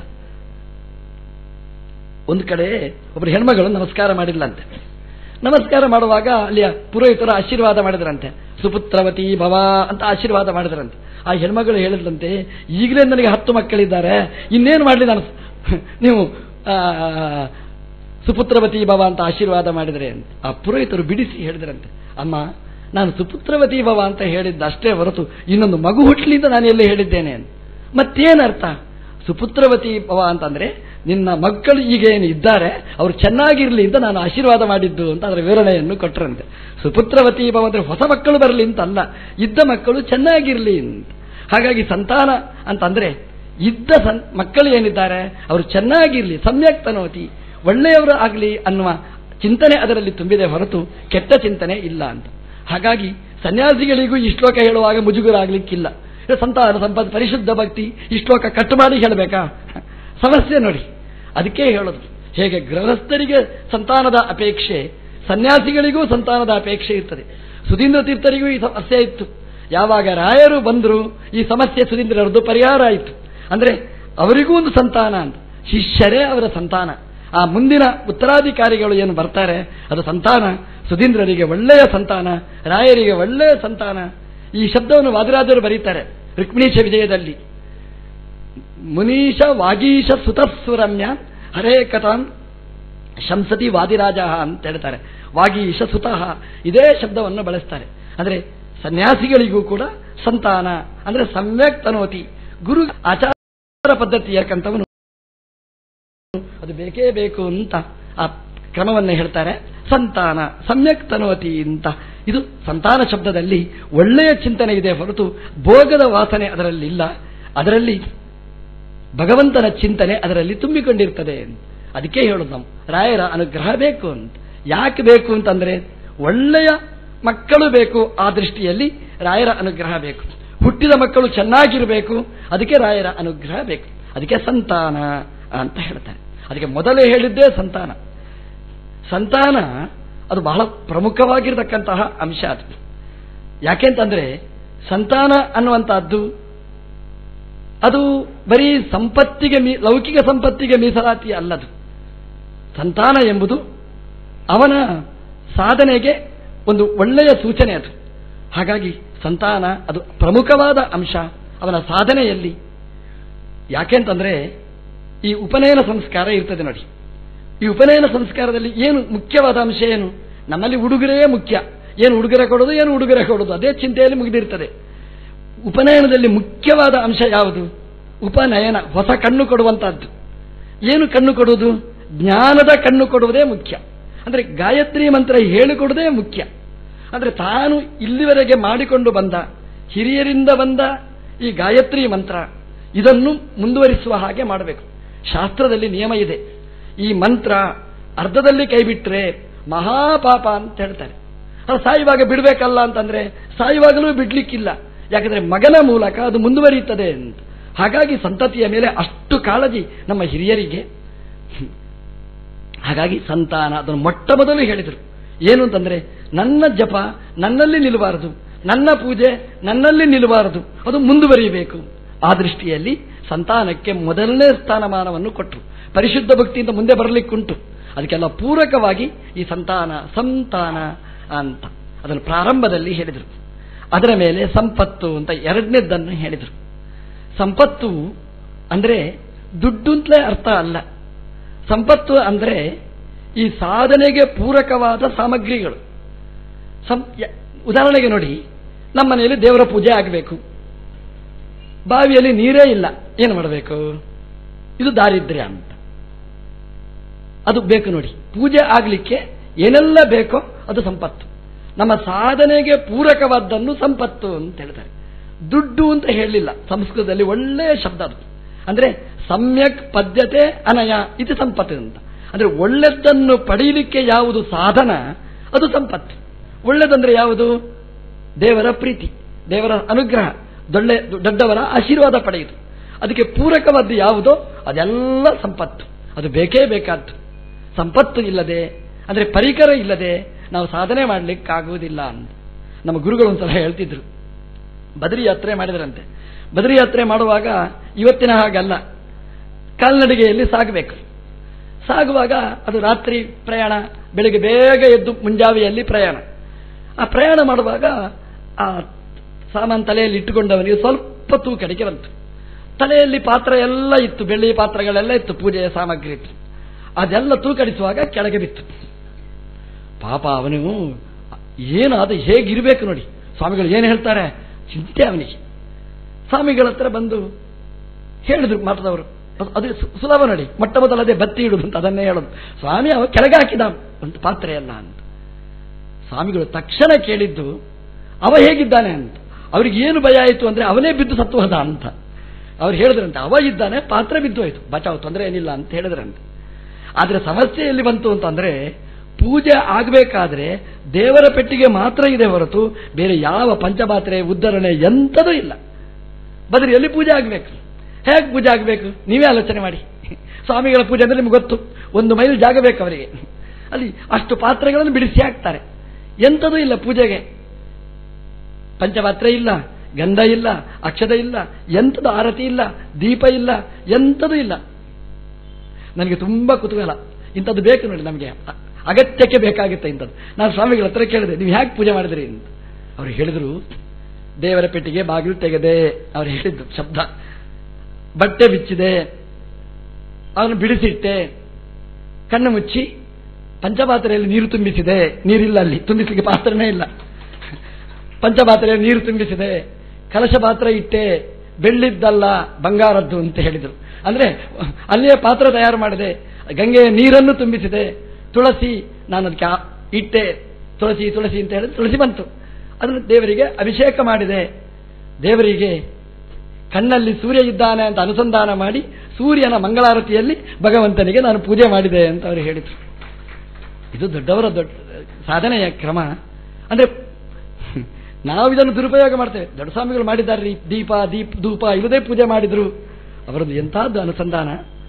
ಒಂದು ಕಡೆ ಒಬ್ಬರು ಹೆಣ್ಮಗಳು ನಮಸ್ಕಾರ ಮಾಡಿಲ್ಲಂತೆ ನಮಸ್ಕಾರ ಮಾಡುವಾಗ ಅಲ್ಲಿಯ ಪುರೋಹಿತರು ಆಶೀರ್ವಾದ ಮಾಡಿದ್ರಂತೆ ಸುಪುತ್ರವತಿ ಭವ ಅಂತ ಆಶೀರ್ವಾದ ಮಾಡಿದ್ರಂತೆ ಆ ಹೆಣ್ಮಗಳು ಹೇಳಿದ್ರಂತೆ ಈಗಲೇ ನನಗೆ ಹತ್ತು ಮಕ್ಕಳಿದ್ದಾರೆ ಇನ್ನೇನು ಮಾಡಲಿ ನಾನು ನೀವು ಆ, ಸುಪುತ್ರವತಿ ಭವ ಅಂತ ಆಶೀರ್ವಾದ ಮಾಡಿದರೆ ಅಂತ ಆ ಪುರೋಹಿತರು ಬಿಡಿಸಿ ಹೇಳಿದ್ರಂತೆ ಅಮ್ಮ ನಾನು ಸುಪುತ್ರವತಿ ಭವ ಅಂತ ಹೇಳಿದ್ದ ಅಷ್ಟೇ ಹೊರತು ಇನ್ನೊಂದು ಮಗು ಹುಟ್ಟಲಿ ಅಂತ ನಾನು ಎಲ್ಲಿ ಹೇಳಿದ್ದೇನೆ ಅಂತ ಮತ್ತೇನರ್ಥ ಸುಪುತ್ರವತಿ ಭವ ಅಂತಂದ್ರೆ ನಿನ್ನ ಮಕ್ಕಳು ಈಗ ಏನು ಇದ್ದಾರೆ ಅವರು ಚೆನ್ನಾಗಿರ್ಲಿ ಅಂತ ನಾನು ಆಶೀರ್ವಾದ ಮಾಡಿದ್ದು ಅಂತ ಅದರ ವಿವರಣೆಯನ್ನು ಕೊಟ್ಟರಂತೆ ಸುಪುತ್ರವತಿ ಭವ ಅಂದ್ರೆ ಹೊಸ ಮಕ್ಕಳು ಬರಲಿ ಅಂತ ಅಲ್ಲ ಇದ್ದ ಮಕ್ಕಳು ಚೆನ್ನಾಗಿರ್ಲಿ ಅಂತ ಹಾಗಾಗಿ ಸಂತಾನ ಅಂತಂದ್ರೆ ಇದ್ದ ಸನ್ ಮಕ್ಕಳು ಏನಿದ್ದಾರೆ ಅವರು ಚೆನ್ನಾಗಿರಲಿ ಸಮ್ಯಕ್ ತನೋತಿ ಒಳ್ಳೆಯವರು ಆಗಲಿ ಅನ್ನುವ ಚಿಂತನೆ ಅದರಲ್ಲಿ ತುಂಬಿದೆ ಹೊರತು ಕೆಟ್ಟ ಚಿಂತನೆ ಇಲ್ಲ ಅಂತ ಹಾಗಾಗಿ ಸನ್ಯಾಸಿಗಳಿಗೂ ಈ ಶ್ಲೋಕ ಹೇಳುವಾಗ ಮುಜುಗುರ ಆಗ್ಲಿಕ್ಕಿಲ್ಲ ಇದು ಸಂತಾನ ಸಂಪತ್ ಪರಿಶುದ್ಧ ಭಕ್ತಿ ಈ ಶ್ಲೋಕ ಕಟ್ಟು ಮಾಡಿ ಹೇಳಬೇಕಾ ಸಮಸ್ಯೆ ನೋಡಿ ಅದಕ್ಕೆ ಹೇಳೋದು ಹೇಗೆ ಗೃಹಸ್ಥರಿಗೆ ಸಂತಾನದ ಅಪೇಕ್ಷೆ ಸನ್ಯಾಸಿಗಳಿಗೂ ಸಂತಾನದ ಅಪೇಕ್ಷೆ ಇರ್ತದೆ ಸುಧೀಂದ್ರ ತೀರ್ಥರಿಗೂ ಈ ಸಮಸ್ಯೆ ಇತ್ತು ಯಾವಾಗ ರಾಯರು ಬಂದರು ಈ ಸಮಸ್ಯೆ ಸುಧೀಂದ್ರರದ್ದು ಪರಿಹಾರ ಆಯಿತು ಅಂದ್ರೆ ಅವರಿಗೂ ಒಂದು ಸಂತಾನ ಅಂತ ಶಿಷ್ಯರೇ ಅವರ ಸಂತಾನ ಆ ಮುಂದಿನ ಉತ್ತರಾಧಿಕಾರಿಗಳು ಏನು ಬರ್ತಾರೆ ಅದು ಸಂತಾನ ಸುಧೀಂದ್ರರಿಗೆ ಒಳ್ಳೆಯ ಸಂತಾನ ರಾಯರಿಗೆ ಒಳ್ಳೆಯ ಸಂತಾನ ಈ ಶಬ್ದವನ್ನು ವಾದಿರಾಜರು ಬರೀತಾರೆ ರುಕ್ಮಿಣೀಶ ವಿಜಯದಲ್ಲಿ ಮುನೀಶ ವಾಗೀಶ ಸುತಸ್ಸುರಮ್ಯ ಹರೇ ಕಥಾನ್ ಶಂಸತಿ ವಾದಿರಾಜ ಅಂತ ಹೇಳ್ತಾರೆ ವಾಗೀಶ ಸುತಃ ಇದೇ ಶಬ್ದವನ್ನು ಬಳಸ್ತಾರೆ ಅಂದ್ರೆ ಸನ್ಯಾಸಿಗಳಿಗೂ ಕೂಡ ಸಂತಾನ ಅಂದ್ರೆ ಸಮ್ಯಕ್ ತನೋತಿ ಗುರು ಆಚಾರ ಪದ್ಧತಿಯಕ್ಕಂಥವನು ಅದು ಬೇಕೇ ಬೇಕು ಅಂತ ಆ ಕ್ರಮವನ್ನು ಹೇಳ್ತಾರೆ ಸಂತಾನ ಸಮ್ಯಕ್ ತನೋತಿ ಅಂತ ಇದು ಸಂತಾನ ಶಬ್ದದಲ್ಲಿ ಒಳ್ಳೆಯ ಚಿಂತನೆ ಇದೆ ಹೊರತು ಭೋಗದ ವಾಸನೆ ಅದರಲ್ಲಿ ಇಲ್ಲ ಅದರಲ್ಲಿ ಭಗವಂತನ ಚಿಂತನೆ ಅದರಲ್ಲಿ ತುಂಬಿಕೊಂಡಿರ್ತದೆ ಅದಕ್ಕೆ ಹೇಳೋದು ನಾವು ರಾಯರ ಅನುಗ್ರಹ ಬೇಕು ಅಂತ ಯಾಕೆ ಬೇಕು ಅಂತಂದ್ರೆ ಒಳ್ಳೆಯ ಮಕ್ಕಳು ಬೇಕು ಆ ದೃಷ್ಟಿಯಲ್ಲಿ ರಾಯರ ಅನುಗ್ರಹ ಬೇಕು ಹುಟ್ಟಿದ ಮಕ್ಕಳು ಚೆನ್ನಾಗಿರಬೇಕು ಅದಕ್ಕೆ ರಾಯರ ಅನುಗ್ರಹ ಬೇಕು ಅದಕ್ಕೆ ಸಂತಾನ ಅಂತ ಹೇಳ್ತಾರೆ ಅದಕ್ಕೆ ಮೊದಲೇ ಹೇಳಿದ್ದೇ ಸಂತಾನ ಸಂತಾನ ಅದು ಬಹಳ ಪ್ರಮುಖವಾಗಿರತಕ್ಕಂತಹ ಅಂಶ ಅದು ಯಾಕೆಂತಂದ್ರೆ ಸಂತಾನ ಅನ್ನುವಂತಹದ್ದು ಅದು ಬರೀ ಸಂಪತ್ತಿಗೆ ಮೀ ಲೌಕಿಕ ಸಂಪತ್ತಿಗೆ ಮೀಸಲಾತಿ ಅಲ್ಲದು ಸಂತಾನ ಎಂಬುದು ಅವನ ಸಾಧನೆಗೆ ಒಂದು ಒಳ್ಳೆಯ ಸೂಚನೆ ಅದು ಹಾಗಾಗಿ ಸಂತಾನ ಅದು ಪ್ರಮುಖವಾದ ಅಂಶ ಅವನ ಸಾಧನೆಯಲ್ಲಿ ಯಾಕೆಂತಂದ್ರೆ ಈ ಉಪನಯನ ಸಂಸ್ಕಾರ ಇರ್ತದೆ ನೋಡಿ ಈ ಉಪನಯನ ಸಂಸ್ಕಾರದಲ್ಲಿ ಏನು ಮುಖ್ಯವಾದ ಅಂಶ ಏನು ನಮ್ಮಲ್ಲಿ ಉಡುಗೊರೆ ಮುಖ್ಯ ಏನು ಉಡುಗೊರೆ ಕೊಡೋದು ಏನು ಉಡುಗೊರೆ ಕೊಡೋದು ಅದೇ ಚಿಂತೆಯಲ್ಲಿ ಮುಗಿದಿರ್ತದೆ ಉಪನಯನದಲ್ಲಿ ಮುಖ್ಯವಾದ ಅಂಶ ಯಾವುದು ಉಪನಯನ ಹೊಸ ಕಣ್ಣು ಕೊಡುವಂತಹದ್ದು ಏನು ಕಣ್ಣು ಕೊಡುವುದು ಜ್ಞಾನದ ಕಣ್ಣು ಕೊಡುವುದೇ ಮುಖ್ಯ ಅಂದ್ರೆ ಗಾಯತ್ರಿ ಮಂತ್ರ ಹೇಳಿಕೊಡುವುದೇ ಮುಖ್ಯ ಅಂದ್ರೆ ತಾನು ಇಲ್ಲಿವರೆಗೆ ಮಾಡಿಕೊಂಡು ಬಂದ ಹಿರಿಯರಿಂದ ಬಂದ ಈ ಗಾಯತ್ರಿ ಮಂತ್ರ ಇದನ್ನು ಮುಂದುವರಿಸುವ ಹಾಗೆ ಮಾಡಬೇಕು ಶಾಸ್ತ್ರದಲ್ಲಿ ನಿಯಮ ಇದೆ ಈ ಮಂತ್ರ ಅರ್ಧದಲ್ಲಿ ಕೈಬಿಟ್ರೆ ಮಹಾಪಾಪ ಅಂತ ಹೇಳ್ತಾರೆ ಅದು ಸಾಯುವಾಗ ಬಿಡಬೇಕಲ್ಲ ಅಂತಂದ್ರೆ ಸಾಯುವಾಗಲೂ ಬಿಡ್ಲಿಕ್ಕಿಲ್ಲ ಯಾಕಂದ್ರೆ ಮಗನ ಮೂಲಕ ಅದು ಮುಂದುವರಿಯುತ್ತದೆ ಅಂತ ಹಾಗಾಗಿ ಸಂತತಿಯ ಮೇಲೆ ಅಷ್ಟು ಕಾಳಜಿ ನಮ್ಮ ಹಿರಿಯರಿಗೆ ಹಾಗಾಗಿ ಸಂತಾನ ಅದನ್ನು ಮೊಟ್ಟ ಮೊದಲು ಹೇಳಿದರು ಏನು ಅಂತಂದ್ರೆ ನನ್ನ ಜಪ ನನ್ನಲ್ಲಿ ನಿಲ್ಲಬಾರದು ನನ್ನ ಪೂಜೆ ನನ್ನಲ್ಲಿ ನಿಲ್ಲಬಾರದು ಅದು ಮುಂದುವರಿಯಬೇಕು ಆ ದೃಷ್ಟಿಯಲ್ಲಿ ಸಂತಾನಕ್ಕೆ ಮೊದಲನೇ ಸ್ಥಾನಮಾನವನ್ನು ಕೊಟ್ಟರು ಪರಿಶುದ್ಧ ಭಕ್ತಿಯಿಂದ ಮುಂದೆ ಬರಲಿಕ್ಕುಂಟು ಅದಕ್ಕೆಲ್ಲ ಪೂರಕವಾಗಿ ಈ ಸಂತಾನ ಸಂತಾನ ಅಂತ ಅದನ್ನು ಪ್ರಾರಂಭದಲ್ಲಿ ಹೇಳಿದರು ಅದರ ಮೇಲೆ ಸಂಪತ್ತು ಅಂತ ಎರಡನೇದ್ದನ್ನು ಹೇಳಿದರು ಸಂಪತ್ತು ಅಂದ್ರೆ ದುಡ್ಡು ಅಂತಲೇ ಅರ್ಥ ಅಲ್ಲ ಸಂಪತ್ತು ಅಂದ್ರೆ ಈ ಸಾಧನೆಗೆ ಪೂರಕವಾದ ಸಾಮಗ್ರಿಗಳು ಉದಾಹರಣೆಗೆ ನೋಡಿ ನಮ್ಮ ಮನೆಯಲ್ಲಿ ದೇವರ ಪೂಜೆ ಆಗಬೇಕು ಬಾವಿಯಲ್ಲಿ ನೀರೇ ಇಲ್ಲ ಏನು ಮಾಡಬೇಕು ಇದು ದಾರಿದ್ರ್ಯ ಅಂತ ಅದು ಬೇಕು ನೋಡಿ ಪೂಜೆ ಆಗಲಿಕ್ಕೆ ಏನೆಲ್ಲ ಬೇಕೋ ಅದು ಸಂಪತ್ತು ನಮ್ಮ ಸಾಧನೆಗೆ ಪೂರಕವಾದ್ದನ್ನು ಸಂಪತ್ತು ಅಂತ ಹೇಳ್ತಾರೆ ದುಡ್ಡು ಅಂತ ಹೇಳಲಿಲ್ಲ ಸಂಸ್ಕೃತದಲ್ಲಿ ಒಳ್ಳೆಯ ಶಬ್ದ ಅದು ಅಂದ್ರೆ ಸಮ್ಯಕ್ ಪದ್ಯತೆ ಅನಯ ಇದು ಸಂಪತ್ತು ಅಂತ ಅಂದ್ರೆ ಒಳ್ಳೆದ್ದನ್ನು ಪಡೆಯಲಿಕ್ಕೆ ಯಾವುದು ಸಾಧನ ಅದು ಸಂಪತ್ತು ಒಳ್ಳೆದಂದ್ರೆ ಯಾವುದು ದೇವರ ಪ್ರೀತಿ ದೇವರ ಅನುಗ್ರಹ ದೊಡ್ಡ ದೊಡ್ಡವರ ಆಶೀರ್ವಾದ ಪಡೆಯುವುದು ಅದಕ್ಕೆ ಪೂರಕವಾದ್ದು ಯಾವುದೋ ಅದೆಲ್ಲ ಸಂಪತ್ತು ಅದು ಬೇಕೇ ಬೇಕಾದ್ದು ಸಂಪತ್ತು ಇಲ್ಲದೆ ಅಂದ್ರೆ ಪರಿಕರ ಇಲ್ಲದೆ ನಾವು ಸಾಧನೆ ಮಾಡಲಿಕ್ಕಾಗುವುದಿಲ್ಲ ಅಂತ ನಮ್ಮ ಗುರುಗಳು ಒಂದ್ಸಲ ಹೇಳ್ತಿದ್ರು ಬದರಿ ಯಾತ್ರೆ ಮಾಡಿದರಂತೆ ಬದರಿ ಯಾತ್ರೆ ಮಾಡುವಾಗ ಇವತ್ತಿನ ಹಾಗಲ್ಲ ಕಾಲ್ನಡಿಗೆಯಲ್ಲಿ ಸಾಗಬೇಕು ಸಾಗುವಾಗ ಅದು ರಾತ್ರಿ ಪ್ರಯಾಣ ಬೆಳಿಗ್ಗೆ ಬೇಗ ಎದ್ದು ಮುಂಜಾವಿಯಲ್ಲಿ ಪ್ರಯಾಣ ಆ ಪ್ರಯಾಣ ಮಾಡುವಾಗ ಆ ಸಾಮಾನು ತಲೆಯಲ್ಲಿ ಇಟ್ಟುಕೊಂಡವನಿಗೆ ಸ್ವಲ್ಪ ತೂಕಡಿಕೆ ಬಂತು ತಲೆಯಲ್ಲಿ ಪಾತ್ರ ಎಲ್ಲ ಇತ್ತು ಬೆಳ್ಳಿ ಪಾತ್ರಗಳೆಲ್ಲ ಇತ್ತು ಪೂಜೆಯ ಸಾಮಗ್ರಿ ಇತ್ತು ಅದೆಲ್ಲ ತೂಕಡಿಸುವಾಗ ಕೆಳಗೆ ಬಿತ್ತು ಪಾಪ ಅವನು ಏನು ಅದು ಹೇಗಿರಬೇಕು ನೋಡಿ ಸ್ವಾಮಿಗಳು ಏನು ಹೇಳ್ತಾರೆ ಚಿಂತೆ ಅವನಿಗೆ ಸ್ವಾಮಿಗಳ ಹತ್ರ ಬಂದು ಹೇಳಿದ್ರು ಮಾತದವರು ಅದು ಸುಲಭ ನೋಡಿ ಮೊಟ್ಟ ಮೊದಲದೇ ಬತ್ತಿ ಇಡುದು ಅಂತ ಅದನ್ನೇ ಹೇಳೋದು ಸ್ವಾಮಿ ಅವ ಕೆಳಗೆ ಹಾಕಿದ ಅಂತ ಪಾತ್ರೆ ಅಲ್ಲ ಅಂತ ಸ್ವಾಮಿಗಳು ತಕ್ಷಣ ಕೇಳಿದ್ದು ಅವ ಹೇಗಿದ್ದಾನೆ ಅಂತ ಅವ್ರಿಗೆ ಏನು ಭಯ ಆಯಿತು ಅಂದ್ರೆ ಅವನೇ ಬಿದ್ದು ಸತ್ತು ಹೋದ ಅಂತ ಅವ್ರು ಹೇಳಿದ್ರಂತೆ ಅವ ಇದ್ದಾನೆ ಪಾತ್ರೆ ಬಿದ್ದೋಯ್ತು ಬಚಾವ್ ತೊಂದರೆ ಏನಿಲ್ಲ ಅಂತ ಹೇಳಿದ್ರಂತೆ ಆದ್ರೆ ಸಮಸ್ಯೆ ಎಲ್ಲಿ ಬಂತು ಅಂತಂದ್ರೆ ಪೂಜೆ ಆಗಬೇಕಾದ್ರೆ ದೇವರ ಪೆಟ್ಟಿಗೆ ಮಾತ್ರ ಇದೆ ಹೊರತು ಬೇರೆ ಯಾವ ಪಂಚಪಾತ್ರೆ ಉದ್ಧರಣೆ ಎಂಥದೂ ಇಲ್ಲ ಬದ್ರಿ ಎಲ್ಲಿ ಪೂಜೆ ಆಗಬೇಕು ಹೇಗೆ ಪೂಜೆ ಆಗಬೇಕು ನೀವೇ ಆಲೋಚನೆ ಮಾಡಿ ಸ್ವಾಮಿಗಳ ಪೂಜೆ ಅಂದ್ರೆ ನಿಮ್ಗೆ ಗೊತ್ತು ಒಂದು ಮೈಲ್ ಜಾಗ ಬೇಕು ಅವರಿಗೆ ಅಲ್ಲಿ ಅಷ್ಟು ಪಾತ್ರೆಗಳನ್ನು ಬಿಡಿಸಿ ಹಾಕ್ತಾರೆ ಎಂಥದೂ ಇಲ್ಲ ಪೂಜೆಗೆ ಪಂಚಪಾತ್ರೆ ಇಲ್ಲ ಗಂಧ ಇಲ್ಲ ಅಕ್ಷದ ಇಲ್ಲ ಎಂಥದ್ದು ಆರತಿ ಇಲ್ಲ ದೀಪ ಇಲ್ಲ ಎಂಥದೂ ಇಲ್ಲ ನನಗೆ ತುಂಬಾ ಕುತೂಹಲ ಇಂಥದ್ದು ಬೇಕು ನೋಡಿ ನಮಗೆ ಅ- ಅಗತ್ಯಕ್ಕೆ ಬೇಕಾಗುತ್ತೆ ಇಂಥದ್ದು ನಾನು ಸ್ವಾಮಿಗಳ ಹತ್ರ ಕೇಳಿದೆ ನೀವು ಹೇಗೆ ಪೂಜೆ ಮಾಡಿದ್ರಿ ಅಂತ ಅವ್ರು ಹೇಳಿದ್ರು ದೇವರ ಪೆಟ್ಟಿಗೆ ಬಾಗಿಲು ತೆಗೆದೆ ಅವ್ರು ಹೇಳಿದ್ದು ಶಬ್ದ ಬಟ್ಟೆ ಬಿಚ್ಚಿದೆ ಅವನು ಬಿಡಿಸಿಟ್ಟೆ ಕಣ್ಣು ಮುಚ್ಚಿ ಪಂಚಪಾತ್ರೆಯಲ್ಲಿ ನೀರು ತುಂಬಿಸಿದೆ ನೀರಿಲ್ಲ ಅಲ್ಲಿ ತುಂಬಿಸಲಿಕ್ಕೆ ಪಾತ್ರನೇ ಇಲ್ಲ ಪಂಚಪಾತ್ರೆಯಲ್ಲಿ ನೀರು ತುಂಬಿಸಿದೆ ಕಲಶ ಪಾತ್ರ ಇಟ್ಟೆ ಬೆಳ್ಳಿದ್ದಲ್ಲ ಬಂಗಾರದ್ದು ಅಂತ ಹೇಳಿದರು ಅಂದ್ರೆ ಅಲ್ಲಿಯೇ ಪಾತ್ರ ತಯಾರು ಮಾಡಿದೆ ಗಂಗೆಯ ನೀರನ್ನು ತುಂಬಿಸಿದೆ ತುಳಸಿ ನಾನು ಅದಕ್ಕೆ ಆ- ಇಟ್ಟೆ ತುಳಸಿ ತುಳಸಿ ಅಂತ ಹೇಳಿದ್ರೆ ತುಳಸಿ ಬಂತು ಅದನ್ನು ದೇವರಿಗೆ ಅಭಿಷೇಕ ಮಾಡಿದೆ ದೇವರಿಗೆ ಕಣ್ಣಲ್ಲಿ ಸೂರ್ಯ ಇದ್ದಾನೆ ಅಂತ ಅನುಸಂಧಾನ ಮಾಡಿ ಸೂರ್ಯನ ಮಂಗಳಾರತಿಯಲ್ಲಿ ಭಗವಂತನಿಗೆ ನಾನು ಪೂಜೆ ಮಾಡಿದೆ ಅಂತ ಅವರು ಹೇಳಿದರು ಇದು ದೊಡ್ಡವರ ದೊಡ್ಡ ಸಾಧನೆಯ ಕ್ರಮ ಅಂದ್ರೆ ನಾವು ಇದನ್ನು ದುರುಪಯೋಗ ಮಾಡ್ತೇವೆ ದೊಡ್ಡ ಸ್ವಾಮಿಗಳು ಮಾಡಿದ್ದಾರೆ ದೀಪ ದೀಪ ಧೂಪ ಇಲ್ಲದೆ ಪೂಜೆ ಮಾಡಿದ್ರು ಅವರದ್ದು ಎಂಥದ್ದು ಅನುಸಂಧಾನ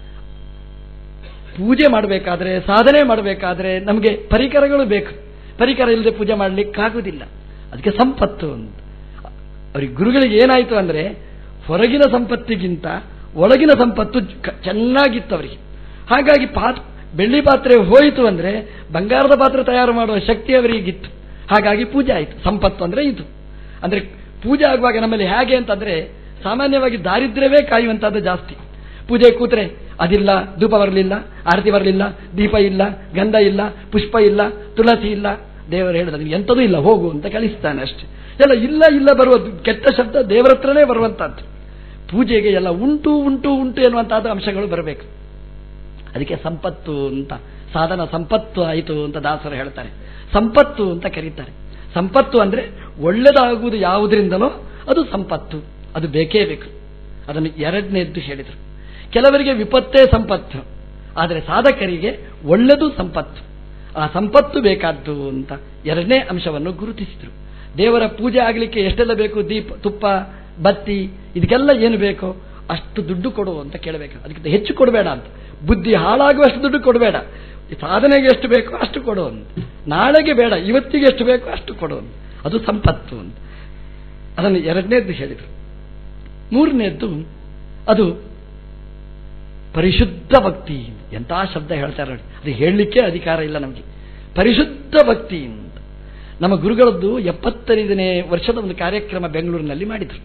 ಪೂಜೆ ಮಾಡಬೇಕಾದ್ರೆ ಸಾಧನೆ ಮಾಡಬೇಕಾದ್ರೆ ನಮಗೆ ಪರಿಕರಗಳು ಬೇಕು ಪರಿಕರ ಇಲ್ಲದೆ ಪೂಜೆ ಮಾಡಲಿಕ್ಕಾಗುವುದಿಲ್ಲ ಅದಕ್ಕೆ ಸಂಪತ್ತು ಅಂತ ಅವ್ರಿಗೆ ಗುರುಗಳಿಗೆ ಏನಾಯಿತು ಅಂದ್ರೆ ಹೊರಗಿನ ಸಂಪತ್ತಿಗಿಂತ ಒಳಗಿನ ಸಂಪತ್ತು ಕ- ಚೆನ್ನಾಗಿತ್ತು ಅವರಿಗೆ ಹಾಗಾಗಿ ಪಾತ್ ಬೆಳ್ಳಿ ಪಾತ್ರೆ ಹೋಯಿತು ಅಂದ್ರೆ ಬಂಗಾರದ ಪಾತ್ರೆ ತಯಾರು ಮಾಡುವ ಶಕ್ತಿ ಅವರಿಗಿತ್ತು ಹಾಗಾಗಿ ಪೂಜೆ ಆಯಿತು ಸಂಪತ್ತು ಅಂದ್ರೆ ಇದು ಅಂದ್ರೆ ಪೂಜೆ ಆಗುವಾಗ ನಮ್ಮಲ್ಲಿ ಹೇಗೆ ಅಂತಂದ್ರೆ ಸಾಮಾನ್ಯವಾಗಿ ದಾರಿದ್ರ್ಯವೇ ಕಾಯುವಂತದ್ದು ಜಾಸ್ತಿ ಪೂಜೆ ಕೂತ್ರೆ ಅದಿಲ್ಲ ಧೂಪ ಬರಲಿಲ್ಲ ಆರತಿ ಬರಲಿಲ್ಲ ದೀಪ ಇಲ್ಲ ಗಂಧ ಇಲ್ಲ ಪುಷ್ಪ ಇಲ್ಲ ತುಳಸಿ ಇಲ್ಲ ದೇವರು ಹೇಳಿದ ನಿಮ್ಗೆ ಎಂಥದೂ ಇಲ್ಲ ಹೋಗು ಅಂತ ಕಳಿಸ್ತಾನೆ ಅಷ್ಟೇ ಎಲ್ಲ ಇಲ್ಲ ಇಲ್ಲ ಬರುವ ಕೆಟ್ಟ ಶಬ್ದ ದೇವರ ಹತ್ರನೇ ಬರುವಂತಹದ್ದು ಪೂಜೆಗೆ ಎಲ್ಲ ಉಂಟು ಉಂಟು ಉಂಟು ಎನ್ನುವಂತಹದ್ದು ಅಂಶಗಳು ಬರಬೇಕು ಅದಕ್ಕೆ ಸಂಪತ್ತು ಅಂತ ಸಾಧನ ಸಂಪತ್ತು ಆಯಿತು ಅಂತ ದಾಸರು ಹೇಳ್ತಾರೆ ಸಂಪತ್ತು ಅಂತ ಕರೀತಾರೆ ಸಂಪತ್ತು ಅಂದ್ರೆ ಒಳ್ಳೆದಾಗುವುದು ಯಾವುದರಿಂದಲೋ ಅದು ಸಂಪತ್ತು ಅದು ಬೇಕೇ ಬೇಕು ಅದನ್ನು ಎರಡನೇದ್ದು ಹೇಳಿದರು ಕೆಲವರಿಗೆ ವಿಪತ್ತೇ ಸಂಪತ್ತು ಆದರೆ ಸಾಧಕರಿಗೆ ಒಳ್ಳೆದು ಸಂಪತ್ತು ಆ ಸಂಪತ್ತು ಬೇಕಾದ್ದು ಅಂತ ಎರಡನೇ ಅಂಶವನ್ನು ಗುರುತಿಸಿದರು ದೇವರ ಪೂಜೆ ಆಗಲಿಕ್ಕೆ ಎಷ್ಟೆಲ್ಲ ಬೇಕು ದೀಪ ತುಪ್ಪ ಬತ್ತಿ ಇದಕ್ಕೆಲ್ಲ ಏನು ಬೇಕೋ ಅಷ್ಟು ದುಡ್ಡು ಕೊಡು ಅಂತ ಕೇಳಬೇಕು ಅದಕ್ಕಿಂತ ಹೆಚ್ಚು ಕೊಡಬೇಡ ಅಂತ ಬುದ್ಧಿ ಹಾಳಾಗುವಷ್ಟು ದುಡ್ಡು ಕೊಡಬೇಡ ಈ ಸಾಧನೆಗೆ ಎಷ್ಟು ಬೇಕೋ ಅಷ್ಟು ಕೊಡು ಅಂತ ನಾಳೆಗೆ ಬೇಡ ಇವತ್ತಿಗೆ ಎಷ್ಟು ಬೇಕೋ ಅಷ್ಟು ಕೊಡು ಅಂತ ಅದು ಸಂಪತ್ತು ಅಂತ ಅದನ್ನು ಎರಡನೇದ್ದು ಹೇಳಿದರು ಮೂರನೇದ್ದು ಅದು ಪರಿಶುದ್ಧ ಭಕ್ತಿ ಎಂಥ ಶಬ್ದ ಹೇಳ್ತಾರೆ ನೋಡಿ ಅದು ಹೇಳಲಿಕ್ಕೆ ಅಧಿಕಾರ ಇಲ್ಲ ನಮಗೆ ಪರಿಶುದ್ಧ ಭಕ್ತಿ ಅಂತ ನಮ್ಮ ಗುರುಗಳದ್ದು ಎಪ್ಪತ್ತೈದನೇ ವರ್ಷದ ಒಂದು ಕಾರ್ಯಕ್ರಮ ಬೆಂಗಳೂರಿನಲ್ಲಿ ಮಾಡಿದ್ರು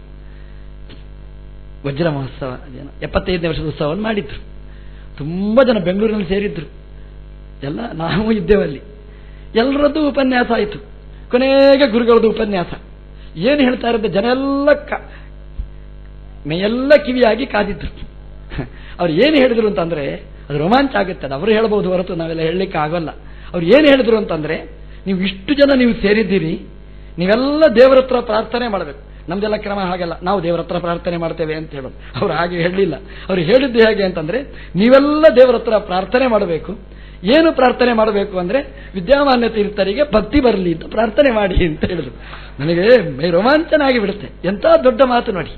ವಜ್ರ ಮಹೋತ್ಸವ ಅದೇನೋ ಎಪ್ಪತ್ತೈದನೇ ವರ್ಷದ ಉತ್ಸವವನ್ನು ಮಾಡಿದ್ರು ತುಂಬ ಜನ ಬೆಂಗಳೂರಿನಲ್ಲಿ ಸೇರಿದ್ರು ಎಲ್ಲ ನಾವು ಇದ್ದೇವಲ್ಲಿ ಎಲ್ಲರದ್ದು ಉಪನ್ಯಾಸ ಆಯಿತು ಕೊನೆಗೆ ಗುರುಗಳದ್ದು ಉಪನ್ಯಾಸ ಏನು ಹೇಳ್ತಾ ಇರೋದು ಜನ ಎಲ್ಲ ಕ ಮೇಯೆಲ್ಲ ಕಿವಿಯಾಗಿ ಕಾದಿದ್ರು ಅವ್ರು ಏನು ಹೇಳಿದ್ರು ಅಂತಂದ್ರೆ ಅದು ರೋಮಾಂಚ ಆಗುತ್ತೆ ಅದು ಅವರು ಹೇಳ್ಬೋದು ಹೊರತು ನಾವೆಲ್ಲ ಹೇಳಲಿಕ್ಕೆ ಆಗೋಲ್ಲ ಅವ್ರು ಏನು ಹೇಳಿದ್ರು ಅಂತಂದ್ರೆ ನೀವು ಇಷ್ಟು ಜನ ನೀವು ಸೇರಿದ್ದೀರಿ ನೀವೆಲ್ಲ ದೇವರ ಹತ್ರ ಪ್ರಾರ್ಥನೆ ಮಾಡಬೇಕು ನಮ್ದೆಲ್ಲ ಕ್ರಮ ಹಾಗಲ್ಲ ನಾವು ದೇವರ ಹತ್ರ ಪ್ರಾರ್ಥನೆ ಮಾಡ್ತೇವೆ ಅಂತ ಹೇಳೋದು ಅವ್ರು ಹಾಗೆ ಹೇಳಲಿಲ್ಲ ಅವ್ರು ಹೇಳಿದ್ದು ಹೇಗೆ ಅಂತಂದ್ರೆ ನೀವೆಲ್ಲ ದೇವರ ಹತ್ರ ಪ್ರಾರ್ಥನೆ ಮಾಡಬೇಕು ಏನು ಪ್ರಾರ್ಥನೆ ಮಾಡಬೇಕು ಅಂದ್ರೆ ವಿದ್ಯಾಮಾನ್ಯ ತೀರ್ಥರಿಗೆ ಭಕ್ತಿ ಬರಲಿ ಅಂತ ಪ್ರಾರ್ಥನೆ ಮಾಡಿ ಅಂತ ಹೇಳಿದ್ರು ನನಗೆ ಮೈ ರೋಮಾಂಚನ ಆಗಿ ಬಿಡುತ್ತೆ ಎಂತ ದೊಡ್ಡ ಮಾತು ನೋಡಿ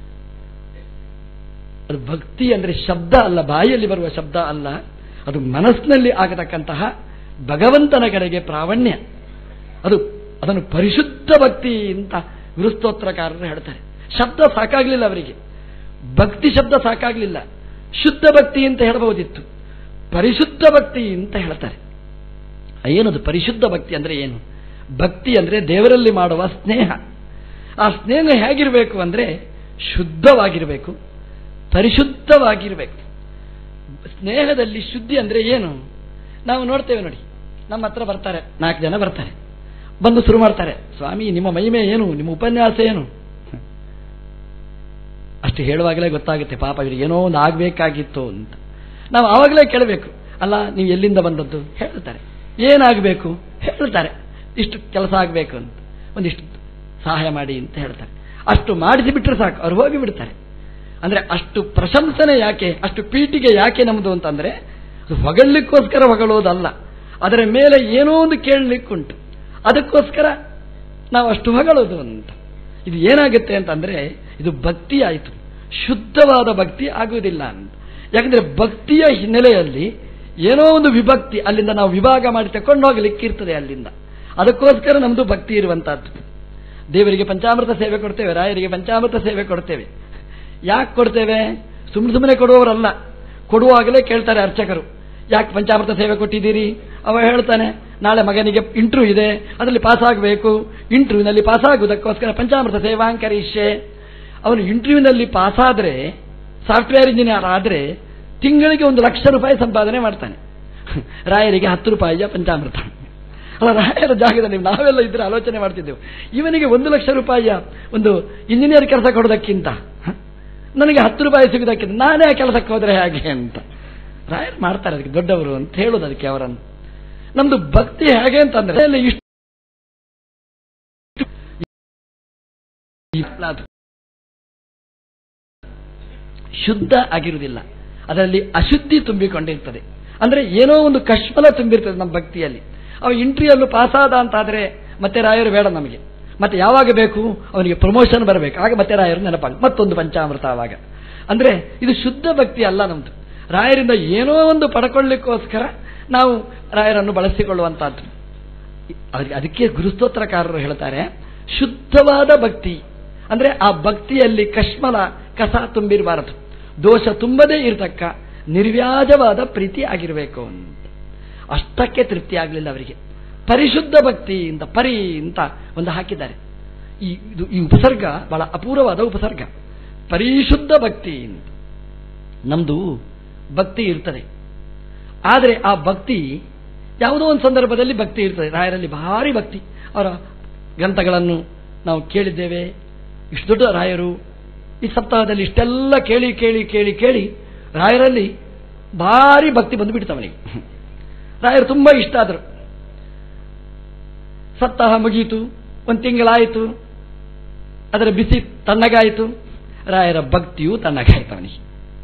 ಅದು ಭಕ್ತಿ ಅಂದ್ರೆ ಶಬ್ದ ಅಲ್ಲ ಬಾಯಲ್ಲಿ ಬರುವ ಶಬ್ದ ಅಲ್ಲ ಅದು ಮನಸ್ಸಿನಲ್ಲಿ ಆಗತಕ್ಕಂತಹ ಭಗವಂತನ ಕಡೆಗೆ ಪ್ರಾವಣ್ಯ ಅದು ಅದನ್ನು ಪರಿಶುದ್ಧ ಭಕ್ತಿ ಅಂತ ಗುರುಸ್ತೋತ್ರಕಾರರು ಹೇಳ್ತಾರೆ ಶಬ್ದ ಸಾಕಾಗ್ಲಿಲ್ಲ ಅವರಿಗೆ ಭಕ್ತಿ ಶಬ್ದ ಸಾಕಾಗ್ಲಿಲ್ಲ ಶುದ್ಧ ಭಕ್ತಿ ಅಂತ ಹೇಳಬಹುದಿತ್ತು ಪರಿಶುದ್ಧ ಭಕ್ತಿ ಅಂತ ಹೇಳ್ತಾರೆ ಏನದು ಪರಿಶುದ್ಧ ಭಕ್ತಿ ಅಂದ್ರೆ ಏನು ಭಕ್ತಿ ಅಂದ್ರೆ ದೇವರಲ್ಲಿ ಮಾಡುವ ಸ್ನೇಹ ಆ ಸ್ನೇಹ ಹೇಗಿರಬೇಕು ಅಂದ್ರೆ ಶುದ್ಧವಾಗಿರಬೇಕು ಪರಿಶುದ್ಧವಾಗಿರಬೇಕು ಸ್ನೇಹದಲ್ಲಿ ಶುದ್ಧಿ ಅಂದ್ರೆ ಏನು ನಾವು ನೋಡ್ತೇವೆ ನೋಡಿ ನಮ್ಮ ಹತ್ರ ಬರ್ತಾರೆ ನಾಲ್ಕು ಜನ ಬರ್ತಾರೆ ಬಂದು ಶುರು ಮಾಡ್ತಾರೆ ಸ್ವಾಮಿ ನಿಮ್ಮ ಮಹಿಮೆ ಏನು ನಿಮ್ಮ ಉಪನ್ಯಾಸ ಏನು ಅಷ್ಟು ಹೇಳುವಾಗಲೇ ಗೊತ್ತಾಗುತ್ತೆ ಪಾಪ ಇವ್ರಿಗೆ ಏನೋ ಒಂದು ಆಗಬೇಕಾಗಿತ್ತು ಅಂತ ನಾವು ಆವಾಗಲೇ ಕೇಳಬೇಕು ಅಲ್ಲ ನೀವು ಎಲ್ಲಿಂದ ಬಂದದ್ದು ಹೇಳ್ತಾರೆ ಏನಾಗಬೇಕು ಹೇಳ್ತಾರೆ ಇಷ್ಟು ಕೆಲಸ ಆಗಬೇಕು ಅಂತ ಒಂದಿಷ್ಟು ಸಹಾಯ ಮಾಡಿ ಅಂತ ಹೇಳ್ತಾರೆ ಅಷ್ಟು ಮಾಡಿಸಿ ಬಿಟ್ಟರೆ ಸಾಕು ಅವ್ರು ಹೋಗಿ ಬಿಡ್ತಾರೆ ಅಂದ್ರೆ ಅಷ್ಟು ಪ್ರಶಂಸನೆ ಯಾಕೆ ಅಷ್ಟು ಪೀಠಿಗೆ ಯಾಕೆ ನಮ್ಮದು ಅಂತಂದ್ರೆ ಅದು ಹೊಗಳಲಿಕ್ಕೋಸ್ಕರ ಹೊಗಳೋದಲ್ಲ ಅದರ ಮೇಲೆ ಏನೋ ಒಂದು ಕೇಳಲಿಕ್ಕುಂಟು ಅದಕ್ಕೋಸ್ಕರ ನಾವು ಅಷ್ಟು ಹೊಗಳೋದು ಅಂತ ಇದು ಏನಾಗುತ್ತೆ ಅಂತಂದ್ರೆ ಇದು ಭಕ್ತಿ ಆಯಿತು ಶುದ್ಧವಾದ ಭಕ್ತಿ ಆಗುವುದಿಲ್ಲ ಅಂತ ಯಾಕಂದ್ರೆ ಭಕ್ತಿಯ ಹಿನ್ನೆಲೆಯಲ್ಲಿ ಏನೋ ಒಂದು ವಿಭಕ್ತಿ ಅಲ್ಲಿಂದ ನಾವು ವಿಭಾಗ ಮಾಡಿ ತಕೊಂಡು ಹೋಗ್ಲಿಕ್ಕಿರ್ತದೆ ಅಲ್ಲಿಂದ ಅದಕ್ಕೋಸ್ಕರ ನಮ್ಮದು ಭಕ್ತಿ ಇರುವಂತಹದ್ದು ದೇವರಿಗೆ ಪಂಚಾಮೃತ ಸೇವೆ ಕೊಡ್ತೇವೆ ರಾಯರಿಗೆ ಪಂಚಾಮೃತ ಸೇವೆ ಕೊಡ್ತೇವೆ ಯಾಕೆ ಕೊಡ್ತೇವೆ ಸುಮ್ಮನೆ ಸುಮ್ಮನೆ ಕೊಡುವವರಲ್ಲ ಕೊಡುವಾಗಲೇ ಕೇಳ್ತಾರೆ ಅರ್ಚಕರು ಯಾಕೆ ಪಂಚಾಮೃತ ಸೇವೆ ಕೊಟ್ಟಿದ್ದೀರಿ ಅವ ಹೇಳ್ತಾನೆ ನಾಳೆ ಮಗನಿಗೆ ಇಂಟರ್ವ್ಯೂ ಇದೆ ಅದರಲ್ಲಿ ಪಾಸ್ ಆಗಬೇಕು ಇಂಟರ್ವ್ಯೂನಲ್ಲಿ ಪಾಸ್ ಆಗುವುದಕ್ಕೋಸ್ಕರ ಪಂಚಾಮೃತ ಸೇವಾಂಕರೀಶೆ ಅವನು ಇಂಟರ್ವ್ಯೂನಲ್ಲಿ ಪಾಸ್ ಆದರೆ ಸಾಫ್ಟ್ವೇರ್ ಇಂಜಿನಿಯರ್ ಆದರೆ ತಿಂಗಳಿಗೆ ಒಂದು ಲಕ್ಷ ರೂಪಾಯಿ ಸಂಪಾದನೆ ಮಾಡ್ತಾನೆ ರಾಯರಿಗೆ ಹತ್ತು ರೂಪಾಯಿಯ ಪಂಚಾಮೃತ ಅಲ್ಲ ರಾಯರ ಜಾಗದಲ್ಲಿ ನಾವೆಲ್ಲ ಇದ್ರೆ ಆಲೋಚನೆ ಮಾಡ್ತಿದ್ದೆವು ಇವನಿಗೆ ಒಂದು ಲಕ್ಷ ರೂಪಾಯಿಯ ಒಂದು ಇಂಜಿನಿಯರ್ ಕೆಲಸ ಕೊಡೋದಕ್ಕಿಂತ ಹ? ನನಗೆ ಹತ್ತು ರೂಪಾಯಿ ಸಿಗೋದಕ್ಕಿಂತ ನಾನೇ ಆ ಕೆಲಸಕ್ಕೆ ಹೋದ್ರೆ ಹೇಗೆ ಅಂತ ರಾಯರು ಮಾಡ್ತಾರೆ ಅದಕ್ಕೆ ದೊಡ್ಡವರು ಅಂತ ಹೇಳೋದು ಅದಕ್ಕೆ ಅವರನ್ನು ನಮ್ದು ಭಕ್ತಿ ಹೇಗೆ ಅಂತಂದ್ರೆ ಎಲ್ಲ ಇಷ್ಟು ಅದು ಶುದ್ಧ ಆಗಿರುವುದಿಲ್ಲ ಅದರಲ್ಲಿ ಅಶುದ್ಧಿ ತುಂಬಿಕೊಂಡಿರ್ತದೆ ಅಂದ್ರೆ ಏನೋ ಒಂದು ಕಶ್ಮಲ ತುಂಬಿರ್ತದೆ ನಮ್ಮ ಭಕ್ತಿಯಲ್ಲಿ ಅವ ಇಂಟ್ರಿಯಲ್ಲೂ ಪಾಸಾದ ಅಂತಾದ್ರೆ ಮತ್ತೆ ರಾಯರು ಬೇಡ ನಮಗೆ ಮತ್ತೆ ಯಾವಾಗ ಬೇಕು ಅವನಿಗೆ ಪ್ರಮೋಷನ್ ಬರಬೇಕು ಆಗ ಮತ್ತೆ ರಾಯರು ನೆನಪಾಗ ಮತ್ತೊಂದು ಪಂಚಾಮೃತ ಆವಾಗ ಅಂದ್ರೆ ಇದು ಶುದ್ಧ ಭಕ್ತಿ ಅಲ್ಲ ನಮ್ದು ರಾಯರಿಂದ ಏನೋ ಒಂದು ಪಡ್ಕೊಳ್ಳಿಕ್ಕೋಸ್ಕರ ನಾವು ರಾಯರನ್ನು ಬಳಸಿಕೊಳ್ಳುವಂತಹದ್ದು ಅದ್- ಅದಕ್ಕೆ ಗುರುಸ್ತೋತ್ರಕಾರರು ಹೇಳ್ತಾರೆ ಶುದ್ಧವಾದ ಭಕ್ತಿ ಅಂದ್ರೆ ಆ ಭಕ್ತಿಯಲ್ಲಿ ಕಶ್ಮಲ ಕಸ ತುಂಬಿರಬಾರದು ದೋಷ ತುಂಬದೇ ಇರತಕ್ಕ ನಿರ್ವ್ಯಾಜವಾದ ಪ್ರೀತಿ ಆಗಿರಬೇಕು ಅಂತ ಅಷ್ಟಕ್ಕೆ ತೃಪ್ತಿ ಆಗಲಿಲ್ಲ ಅವರಿಗೆ ಪರಿಶುದ್ಧ ಭಕ್ತಿ ಅಂತ ಪರಿ ಅಂತ ಒಂದು ಹಾಕಿದ್ದಾರೆ ಈ ಇದು ಈ ಉಪಸರ್ಗ ಬಹಳ ಅಪೂರ್ವವಾದ ಉಪಸರ್ಗ ಪರಿಶುದ್ಧ ಭಕ್ತಿ ಅಂತ ನಮ್ದು ಭಕ್ತಿ ಇರ್ತದೆ ಆದರೆ ಆ ಭಕ್ತಿ ಯಾವುದೋ ಒಂದು ಸಂದರ್ಭದಲ್ಲಿ ಭಕ್ತಿ ಇರ್ತದೆ ರಾಯರಲ್ಲಿ ಭಾರಿ ಭಕ್ತಿ ಅವರ ಗ್ರಂಥಗಳನ್ನು ನಾವು ಕೇಳಿದ್ದೇವೆ ಇಷ್ಟು ದೊಡ್ಡ ರಾಯರು ಈ ಸಪ್ತಾಹದಲ್ಲಿ ಇಷ್ಟೆಲ್ಲ ಕೇಳಿ ಕೇಳಿ ಕೇಳಿ ಕೇಳಿ ರಾಯರಲ್ಲಿ ಭಾರಿ ಭಕ್ತಿ ಬಂದುಬಿಡ್ತು ಅವನಿಗೆ ರಾಯರು ತುಂಬ ಇಷ್ಟ ಆದರು ಸಪ್ತಾಹ ಮುಗಿಯಿತು ಒಂದು ತಿಂಗಳಾಯಿತು ಅದರ ಬಿಸಿ ತಣ್ಣಗಾಯಿತು ರಾಯರ ಭಕ್ತಿಯು ತಣ್ಣಗಾಯಿತು ಅವನಿಗೆ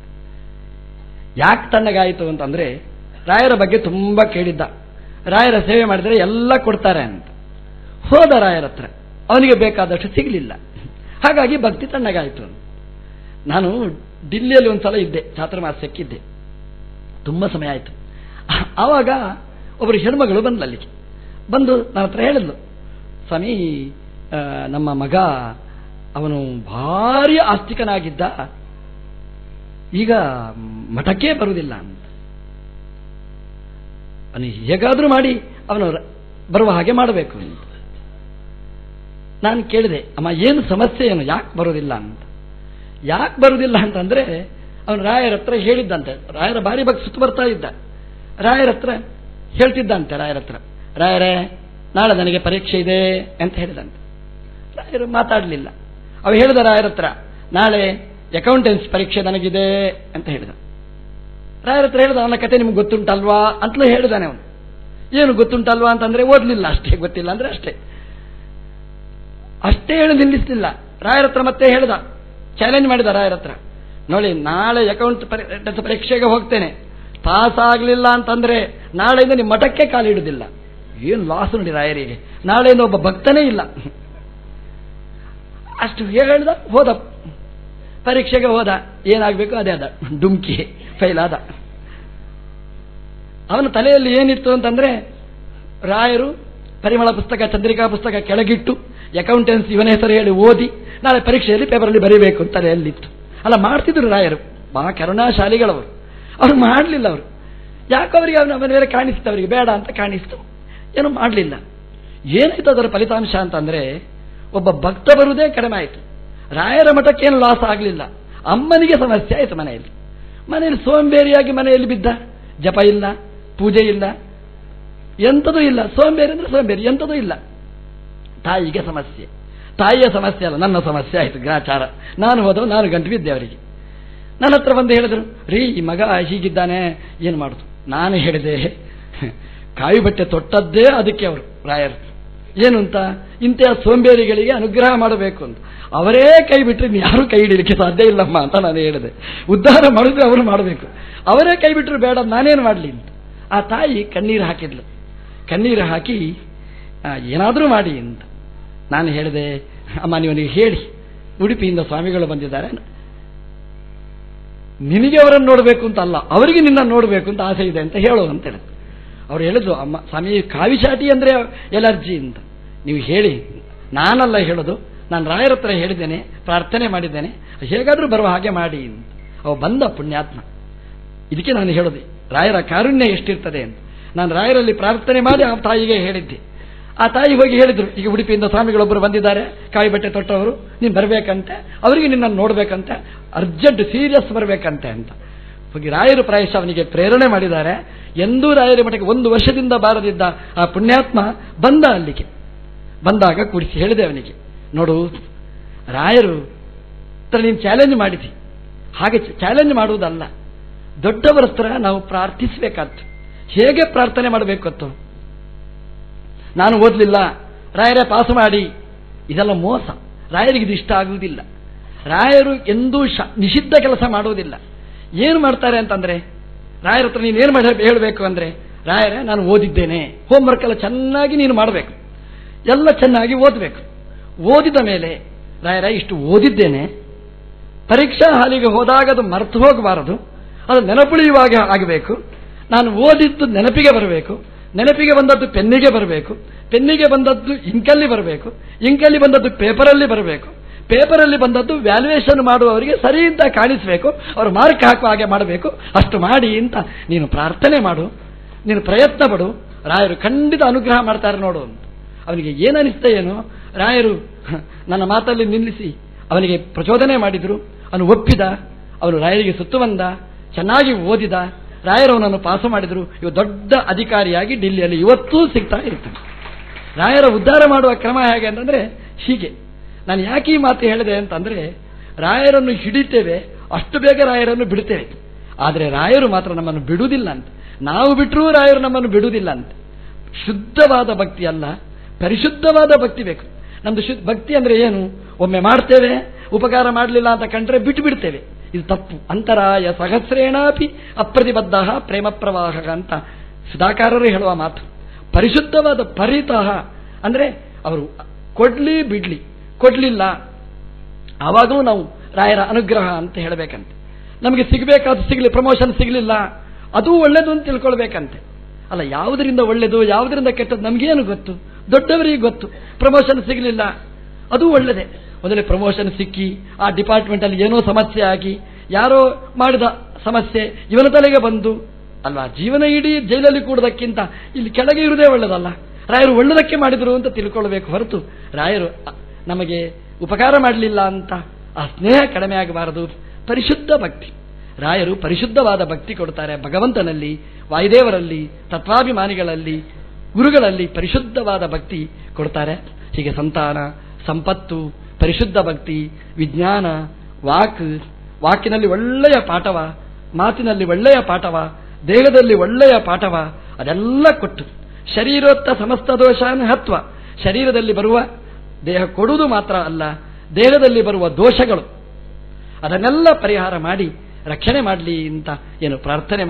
ಯಾಕೆ ತಣ್ಣಗಾಯಿತು ಅಂತಂದ್ರೆ ರಾಯರ ಬಗ್ಗೆ ತುಂಬ ಕೇಳಿದ್ದ ರಾಯರ ಸೇವೆ ಮಾಡಿದರೆ ಎಲ್ಲ ಕೊಡ್ತಾರೆ ಅಂತ ಹೋದ ರಾಯರ ಹತ್ರ ಅವನಿಗೆ ಬೇಕಾದಷ್ಟು ಸಿಗಲಿಲ್ಲ ಹಾಗಾಗಿ ಭಕ್ತಿ ತಣ್ಣಗಾಯಿತು ಅಂತ ನಾನು ಡಿಲ್ಲಿಯಲ್ಲಿ ಒಂದು ಸಲ ಇದ್ದೆ ಚಾತುರ್ಮಾಸ್ಯಕ್ಕಿದ್ದೆ ತುಂಬ ಸಮಯ ಆಯಿತು ಆವಾಗ ಒಬ್ಬರು ಹೆಣ್ಮಗಳು ಬಂದ್ಲು ಅಲ್ಲಿಗೆ ಬಂದು ನನ್ನ ಹತ್ರ ಹೇಳಿದ್ಲು ಸ್ವಾಮಿ ಆ, ನಮ್ಮ ಮಗ ಅವನು ಭಾರಿ ಆಸ್ತಿಕನಾಗಿದ್ದ ಈಗ ಮಠಕ್ಕೆ ಬರುವುದಿಲ್ಲ ಅಂತ ಅವನಿಗೆ ಹೇಗಾದರೂ ಮಾಡಿ ಅವನು ರ- ಬರುವ ಹಾಗೆ ಮಾಡಬೇಕು ಅಂತ ನಾನು ಕೇಳಿದೆ ಅಮ್ಮ ಏನು ಸಮಸ್ಯೆ ಏನು ಯಾಕೆ ಬರೋದಿಲ್ಲ ಅಂತ ಯಾಕೆ ಬರುವುದಿಲ್ಲ ಅಂತಂದ್ರೆ ಅವನು ರಾಯರ ಹತ್ರ ಹೇಳಿದ್ದಂತೆ ರಾಯರ ಬಾರಿ ಬಗ್ಗೆ ಸುತ್ತು ಬರ್ತಾ ಇದ್ದ ರಾಯರ ಹತ್ರ ಹೇಳ್ತಿದ್ದಂತೆ ರಾಯರ ಹತ್ರ ರಾಯರೇ ನಾಳೆ ನನಗೆ ಪರೀಕ್ಷೆ ಇದೆ ಅಂತ ಹೇಳಿದಂತೆ ರಾಯರು ಮಾತಾಡಲಿಲ್ಲ ಅವ ಹೇಳಿದ ರಾಯರ ಹತ್ರ ನಾಳೆ ಅಕೌಂಟೆನ್ಸ್ ಪರೀಕ್ಷೆ ನನಗಿದೆ ಅಂತ ಹೇಳಿದ ರಾಯರ ಹತ್ರ ಹೇಳಿದ ನನ್ನ ಕತೆ ನಿಮ್ಗೆ ಗೊತ್ತುಂಟಲ್ವಾ ಅಂತಲೂ ಹೇಳಿದಾನೆ ಅವನು ಏನು ಗೊತ್ತುಂಟಲ್ವಾ ಅಂತಂದ್ರೆ ಓದಲಿಲ್ಲ ಅಷ್ಟೇ ಗೊತ್ತಿಲ್ಲ ಅಂದ್ರೆ ಅಷ್ಟೇ ಅಷ್ಟೇ ಹೇಳಿ ನಿಲ್ಲಿಸಲಿಲ್ಲ ರಾಯರ ಹತ್ರ ಮತ್ತೆ ಹೇಳಿದ ಚಾಲೆಂಜ್ ಮಾಡಿದ ರಾಯರ ಹತ್ರ ನೋಡಿ ನಾಳೆ ಅಕೌಂಟ್ ಪರೀಕ್ಷೆಗೆ ಹೋಗ್ತೇನೆ ಪಾಸ್ ಆಗಲಿಲ್ಲ ಅಂತಂದ್ರೆ ನಾಳೆಯಿಂದ ನಿಮ್ಮ ಮಠಕ್ಕೆ ಕಾಲಿಡುವುದಿಲ್ಲ ಏನು ಲಾಸ್ ನೋಡಿ ರಾಯರಿಗೆ ನಾಳೆಯಿಂದ ಒಬ್ಬ ಭಕ್ತನೇ ಇಲ್ಲ ಅಷ್ಟು ಹೇಳ್ದ ಹೋದ ಪರೀಕ್ಷೆಗೆ ಹೋದ ಏನಾಗಬೇಕು ಅದೇ ಅದ ಡುಮ್ಕಿ ಫೈಲ್ ಆದ ಅವನ ತಲೆಯಲ್ಲಿ ಏನಿತ್ತು ಅಂತಂದ್ರೆ ರಾಯರು ಪರಿಮಳ ಪುಸ್ತಕ ಚಂದ್ರಿಕಾ ಪುಸ್ತಕ ಕೆಳಗಿಟ್ಟು ಅಕೌಂಟೆನ್ಸ್ ಇವನ ಹೆಸರು ಹೇಳಿ ಓದಿ ನಾಳೆ ಪರೀಕ್ಷೆಯಲ್ಲಿ ಪೇಪರಲ್ಲಿ ಬರೀಬೇಕು ಅಂತ ತಲೆಯಲ್ಲಿತ್ತು ಅಲ್ಲ ಮಾಡ್ತಿದ್ರು ರಾಯರು ಬಹಳ ಕರುಣಾಶಾಲಿಗಳವರು ಅವ್ರು ಮಾಡಲಿಲ್ಲ ಅವರು ಯಾಕೆ ಅವರಿಗೆ ಅವನ ಅವನ ಮೇಲೆ ಕಾಣಿಸ್ತು ಅವರಿಗೆ ಬೇಡ ಅಂತ ಕಾಣಿಸ್ತು ಏನು ಮಾಡಲಿಲ್ಲ ಏನಾಯ್ತು ಅದರ ಫಲಿತಾಂಶ ಅಂತಂದ್ರೆ ಒಬ್ಬ ಭಕ್ತ ಬರುವುದೇ ಕಡಿಮೆ ಆಯಿತು ರಾಯರ ಮಠಕ್ಕೇನು ಲಾಸ್ ಆಗಲಿಲ್ಲ ಅಮ್ಮನಿಗೆ ಸಮಸ್ಯೆ ಆಯಿತು ಮನೆಯಲ್ಲಿ ಮನೆಯಲ್ಲಿ ಸೋಂಬೇರಿಯಾಗಿ ಮನೆಯಲ್ಲಿ ಬಿದ್ದ ಜಪ ಇಲ್ಲ ಪೂಜೆ ಇಲ್ಲ ಎಂಥದೂ ಇಲ್ಲ ಸೋಂಬೇರಿ ಅಂದ್ರೆ ಸೋಂಬೇರಿ ಎಂಥದೂ ಇಲ್ಲ ತಾಯಿಗೆ ಸಮಸ್ಯೆ ತಾಯಿಯ ಸಮಸ್ಯೆ ಅಲ್ಲ ನನ್ನ ಸಮಸ್ಯೆ ಆಯಿತು ಗ್ರಾಚಾರ ನಾನು ಹೋದವು ನಾನು ಗಂಟು ಬಿದ್ದೆ ಅವರಿಗೆ ನನ್ನ ಹತ್ರ ಬಂದು ಹೇಳಿದ್ರು ರೀ ಈ ಮಗ ಹೀಗಿದ್ದಾನೆ ಏನು ಮಾಡುದು ನಾನು ಹೇಳಿದೆ ಕಾವಿ ಬಟ್ಟೆ ತೊಟ್ಟದ್ದೇ ಅದಕ್ಕೆ ಅವರು ರಾಯರು ಏನು ಅಂತ ಇಂತಹ ಸೋಂಬೇರಿಗಳಿಗೆ ಅನುಗ್ರಹ ಮಾಡಬೇಕು ಅಂತ ಅವರೇ ಕೈ ಬಿಟ್ಟರೆ ಯಾರು ಕೈ ಹಿಡಿಲಿಕ್ಕೆ ಸಾಧ್ಯ ಇಲ್ಲಮ್ಮ ಅಂತ ನಾನು ಹೇಳಿದೆ ಉದ್ಧಾರ ಮಾಡಿದ್ರೆ ಅವರು ಮಾಡಬೇಕು ಅವರೇ ಕೈ ಬಿಟ್ಟರು ಬೇಡ ನಾನೇನು ಮಾಡಲಿ ಅಂತ ಆ ತಾಯಿ ಕಣ್ಣೀರು ಹಾಕಿದ್ಲು ಕಣ್ಣೀರು ಹಾಕಿ ಏನಾದರೂ ಮಾಡಿ ಅಂತ ನಾನು ಹೇಳಿದೆ ಅಮ್ಮ ನೀವನಿಗೆ ಹೇಳಿ ಉಡುಪಿಯಿಂದ ಸ್ವಾಮಿಗಳು ಬಂದಿದ್ದಾರೆ ನಿನಗೆ ಅವರನ್ನು ನೋಡಬೇಕು ಅಂತ ಅಲ್ಲ ಅವರಿಗೆ ನಿನ್ನ ನೋಡಬೇಕು ಅಂತ ಆಸೆ ಇದೆ ಅಂತ ಹೇಳು ಅಂತ ಹೇಳಿದ್ರು ಅವ್ರು ಹೇಳಿದ್ರು ಅಮ್ಮ ಸ್ವಾಮಿ ಕಾವಿಚಾಟಿ ಅಂದರೆ ಎಲರ್ಜಿ ಅಂತ ನೀವು ಹೇಳಿ ನಾನಲ್ಲ ಹೇಳೋದು ನಾನು ರಾಯರ ಹತ್ರ ಹೇಳಿದ್ದೇನೆ ಪ್ರಾರ್ಥನೆ ಮಾಡಿದ್ದೇನೆ ಹೇಗಾದರೂ ಬರುವ ಹಾಗೆ ಮಾಡಿ ಅಂತ ಅವ ಬಂದ ಪುಣ್ಯಾತ್ಮ ಇದಕ್ಕೆ ನಾನು ಹೇಳೋದು ರಾಯರ ಕಾರುಣ್ಯ ಎಷ್ಟಿರ್ತದೆ ಅಂತ ನಾನು ರಾಯರಲ್ಲಿ ಪ್ರಾರ್ಥನೆ ಮಾಡಿ ಆ ತಾಯಿಗೆ ಹೇಳಿದ್ದೆ ಆ ತಾಯಿ ಹೋಗಿ ಹೇಳಿದ್ರು ಈಗ ಉಡುಪಿಯಿಂದ ಸ್ವಾಮಿಗಳೊಬ್ಬರು ಬಂದಿದ್ದಾರೆ ಕಾಯಿ ಬಟ್ಟೆ ತೊಟ್ಟವರು ನೀನು ಬರಬೇಕಂತೆ ಅವರಿಗೆ ನಿನ್ನನ್ನು ನೋಡಬೇಕಂತೆ ಅರ್ಜೆಂಟ್ ಸೀರಿಯಸ್ ಬರಬೇಕಂತೆ ಅಂತ ಹೋಗಿ ರಾಯರು ಪ್ರಾಯಶ ಅವನಿಗೆ ಪ್ರೇರಣೆ ಮಾಡಿದ್ದಾರೆ ಎಂದೂ ರಾಯರ ಮಠಕ್ಕೆ ಒಂದು ವರ್ಷದಿಂದ ಬಾರದಿದ್ದ ಆ ಪುಣ್ಯಾತ್ಮ ಬಂದ ಅಲ್ಲಿಗೆ ಬಂದಾಗ ಕೂಡಿಸಿ ಹೇಳಿದೆ ಅವನಿಗೆ ನೋಡು ರಾಯರು ಹತ್ರ ನೀನು ಚಾಲೆಂಜ್ ಮಾಡಿದಿ ಹಾಗೆ ಚಾಲೆಂಜ್ ಮಾಡುವುದಲ್ಲ ದೊಡ್ಡವರ ಹತ್ರ ನಾವು ಪ್ರಾರ್ಥಿಸಬೇಕಾದ್ದು ಹೇಗೆ ಪ್ರಾರ್ಥನೆ ಮಾಡಬೇಕು ಗೊತ್ತು ನಾನು ಓದಲಿಲ್ಲ ರಾಯರೇ ಪಾಸು ಮಾಡಿ ಇದೆಲ್ಲ ಮೋಸ ರಾಯರಿಗೆ ಇದು ಇಷ್ಟ ಆಗುವುದಿಲ್ಲ ರಾಯರು ಎಂದೂ ಶ ನಿಷಿದ್ಧ ಕೆಲಸ ಮಾಡುವುದಿಲ್ಲ ಏನು ಮಾಡ್ತಾರೆ ಅಂತಂದ್ರೆ ರಾಯರ ಹತ್ರ ನೀನು ಏನು ಮಾಡಿ ಹೇಳಬೇಕು ಅಂದ್ರೆ ರಾಯರೇ ನಾನು ಓದಿದ್ದೇನೆ ಹೋಮ್ವರ್ಕ್ ಎಲ್ಲ ಚೆನ್ನಾಗಿ ನೀನು ಮಾಡಬೇಕು ಎಲ್ಲ ಚೆನ್ನಾಗಿ ಓದಬೇಕು ಓದಿದ ಮೇಲೆ ರಾಯರ ಇಷ್ಟು ಓದಿದ್ದೇನೆ ಪರೀಕ್ಷಾ ಹಾಲಿಗೆ ಹೋದಾಗ ಅದು ಮರೆತು ಹೋಗಬಾರದು ಅದು ನೆನಪುಳಿಯುವಾಗ ಆಗಬೇಕು ನಾನು ಓದಿದ್ದು ನೆನಪಿಗೆ ಬರಬೇಕು ನೆನಪಿಗೆ ಬಂದದ್ದು ಪೆನ್ನಿಗೆ ಬರಬೇಕು ಪೆನ್ನಿಗೆ ಬಂದದ್ದು ಇಂಕಲ್ಲಿ ಬರಬೇಕು ಇಂಕಲ್ಲಿ ಬಂದದ್ದು ಪೇಪರಲ್ಲಿ ಬರಬೇಕು ಪೇಪರಲ್ಲಿ ಬಂದದ್ದು ವ್ಯಾಲ್ಯೂಯೇಷನ್ ಮಾಡುವವರಿಗೆ ಸರಿ ಅಂತ ಕಾಣಿಸಬೇಕು ಅವರು ಮಾರ್ಕ್ ಹಾಕುವ ಹಾಗೆ ಮಾಡಬೇಕು ಅಷ್ಟು ಮಾಡಿ ಅಂತ ನೀನು ಪ್ರಾರ್ಥನೆ ಮಾಡು ನೀನು ಪ್ರಯತ್ನ ಪಡು ರಾಯರು ಖಂಡಿತ ಅನುಗ್ರಹ ಮಾಡ್ತಾರೆ ನೋಡು ಅಂತ ಅವನಿಗೆ ಏನನಿಸ್ತ ಏನು ರಾಯರು ನನ್ನ ಮಾತಲ್ಲಿ ನಿಲ್ಲಿಸಿ ಅವನಿಗೆ ಪ್ರಚೋದನೆ ಮಾಡಿದ್ರು ಅವನು ಒಪ್ಪಿದ ಅವನು ರಾಯರಿಗೆ ಸುತ್ತು ಬಂದ ಚೆನ್ನಾಗಿ ಓದಿದ ರಾಯರು ಅವನನ್ನು ಪಾಸು ಮಾಡಿದ್ರು ಇವ ದೊಡ್ಡ ಅಧಿಕಾರಿಯಾಗಿ ಡಿಲ್ಲಿಯಲ್ಲಿ ಇವತ್ತೂ ಸಿಗ್ತಾ ಇರ್ತಾನೆ ರಾಯರ ಉದ್ಧಾರ ಮಾಡುವ ಕ್ರಮ ಹೇಗೆ ಅಂತಂದ್ರೆ ಹೀಗೆ ನಾನು ಯಾಕೆ ಈ ಮಾತು ಹೇಳಿದೆ ಅಂತಂದ್ರೆ ರಾಯರನ್ನು ಹಿಡಿತೇವೆ ಅಷ್ಟು ಬೇಗ ರಾಯರನ್ನು ಬಿಡುತ್ತೇವೆ ಆದರೆ ರಾಯರು ಮಾತ್ರ ನಮ್ಮನ್ನು ಬಿಡುವುದಿಲ್ಲ ಅಂತ ನಾವು ಬಿಟ್ಟರೂ ರಾಯರು ನಮ್ಮನ್ನು ಬಿಡುವುದಿಲ್ಲ ಅಂತ ಶುದ್ಧವಾದ ಭಕ್ತಿ ಅಲ್ಲ ಪರಿಶುದ್ಧವಾದ ಭಕ್ತಿ ಬೇಕು ನಮ್ದು ಶುದ್ಧ ಭಕ್ತಿ ಅಂದ್ರೆ ಏನು ಒಮ್ಮೆ ಮಾಡ್ತೇವೆ ಉಪಕಾರ ಮಾಡಲಿಲ್ಲ ಅಂತ ಕಂಡ್ರೆ ಬಿಟ್ಟು ಬಿಡ್ತೇವೆ ಇದು ತಪ್ಪು ಅಂತರಾಯ ಸಹಸ್ರೇಣಾಪಿ ಅಪ್ರತಿಬದ್ಧ ಪ್ರೇಮ ಪ್ರವಾಹ ಅಂತ ಸುಧಾಕಾರರು ಹೇಳುವ ಮಾತು ಪರಿಶುದ್ಧವಾದ ಪರಿತಃ ಅಂದ್ರೆ ಅವರು ಕೊಡ್ಲಿ ಬಿಡ್ಲಿ ಕೊಡ್ಲಿಲ್ಲ ಆವಾಗಲೂ ನಾವು ರಾಯರ ಅನುಗ್ರಹ ಅಂತ ಹೇಳಬೇಕಂತೆ ನಮಗೆ ಸಿಗಬೇಕಾದ ಸಿಗಲಿ ಪ್ರಮೋಷನ್ ಸಿಗಲಿಲ್ಲ ಅದು ಒಳ್ಳೇದು ಅಂತ ತಿಳ್ಕೊಳ್ಬೇಕಂತೆ ಅಲ್ಲ ಯಾವುದರಿಂದ ಒಳ್ಳೇದು ಯಾವುದರಿಂದ ಕೆಟ್ಟದ್ದು ನಮಗೇನು ಗೊತ್ತು ದೊಡ್ಡವರಿಗೆ ಗೊತ್ತು ಪ್ರಮೋಷನ್ ಸಿಗಲಿಲ್ಲ ಅದು ಒಳ್ಳೆಯದೇ ಮೊದಲೇ ಪ್ರಮೋಷನ್ ಸಿಕ್ಕಿ ಆ ಡಿಪಾರ್ಟ್ಮೆಂಟ್ ಅಲ್ಲಿ ಏನೋ ಸಮಸ್ಯೆ ಆಗಿ ಯಾರೋ ಮಾಡಿದ ಸಮಸ್ಯೆ ಇವನ ತಲೆಗೆ ಬಂದು ಅಲ್ವಾ ಜೀವನ ಇಡೀ ಜೈಲಲ್ಲಿ ಕೂಡೋದಕ್ಕಿಂತ ಇಲ್ಲಿ ಕೆಳಗೆ ಇರುವುದೇ ಒಳ್ಳೆದಲ್ಲ ರಾಯರು ಒಳ್ಳೆದಕ್ಕೆ ಮಾಡಿದ್ರು ಅಂತ ತಿಳ್ಕೊಳ್ಬೇಕು ಹೊರತು ರಾಯರು ನಮಗೆ ಉಪಕಾರ ಮಾಡಲಿಲ್ಲ ಅಂತ ಆ ಸ್ನೇಹ ಕಡಿಮೆ ಆಗಬಾರದು ಪರಿಶುದ್ಧ ಭಕ್ತಿ ರಾಯರು ಪರಿಶುದ್ಧವಾದ ಭಕ್ತಿ ಕೊಡ್ತಾರೆ ಭಗವಂತನಲ್ಲಿ ವಾಯುದೇವರಲ್ಲಿ ತತ್ವಾಭಿಮಾನಿಗಳಲ್ಲಿ ಗುರುಗಳಲ್ಲಿ ಪರಿಶುದ್ಧವಾದ ಭಕ್ತಿ ಕೊಡ್ತಾರೆ ಹೀಗೆ ಸಂತಾನ ಸಂಪತ್ತು ಪರಿಶುದ್ಧ ಭಕ್ತಿ ವಿಜ್ಞಾನ ವಾಕ್ ವಾಕಿನಲ್ಲಿ ಒಳ್ಳೆಯ ಪಾಠವ ಮಾತಿನಲ್ಲಿ ಒಳ್ಳೆಯ ಪಾಠವ ದೇಹದಲ್ಲಿ ಒಳ್ಳೆಯ ಪಾಠವ ಅದೆಲ್ಲ ಕೊಟ್ಟು ಶರೀರೋತ್ತ ಸಮಸ್ತ ದೋಷಾನ್ ಹತ್ವ ಶರೀರದಲ್ಲಿ ಬರುವ ದೇಹ ಕೊಡುವುದು ಮಾತ್ರ ಅಲ್ಲ ದೇಹದಲ್ಲಿ ಬರುವ ದೋಷಗಳು ಅದನ್ನೆಲ್ಲ ಪರಿಹಾರ ಮಾಡಿ ರಕ್ಷಣೆ ಮಾಡಲಿ ಅಂತ ಏನು ಪ್ರಾರ್ಥನೆ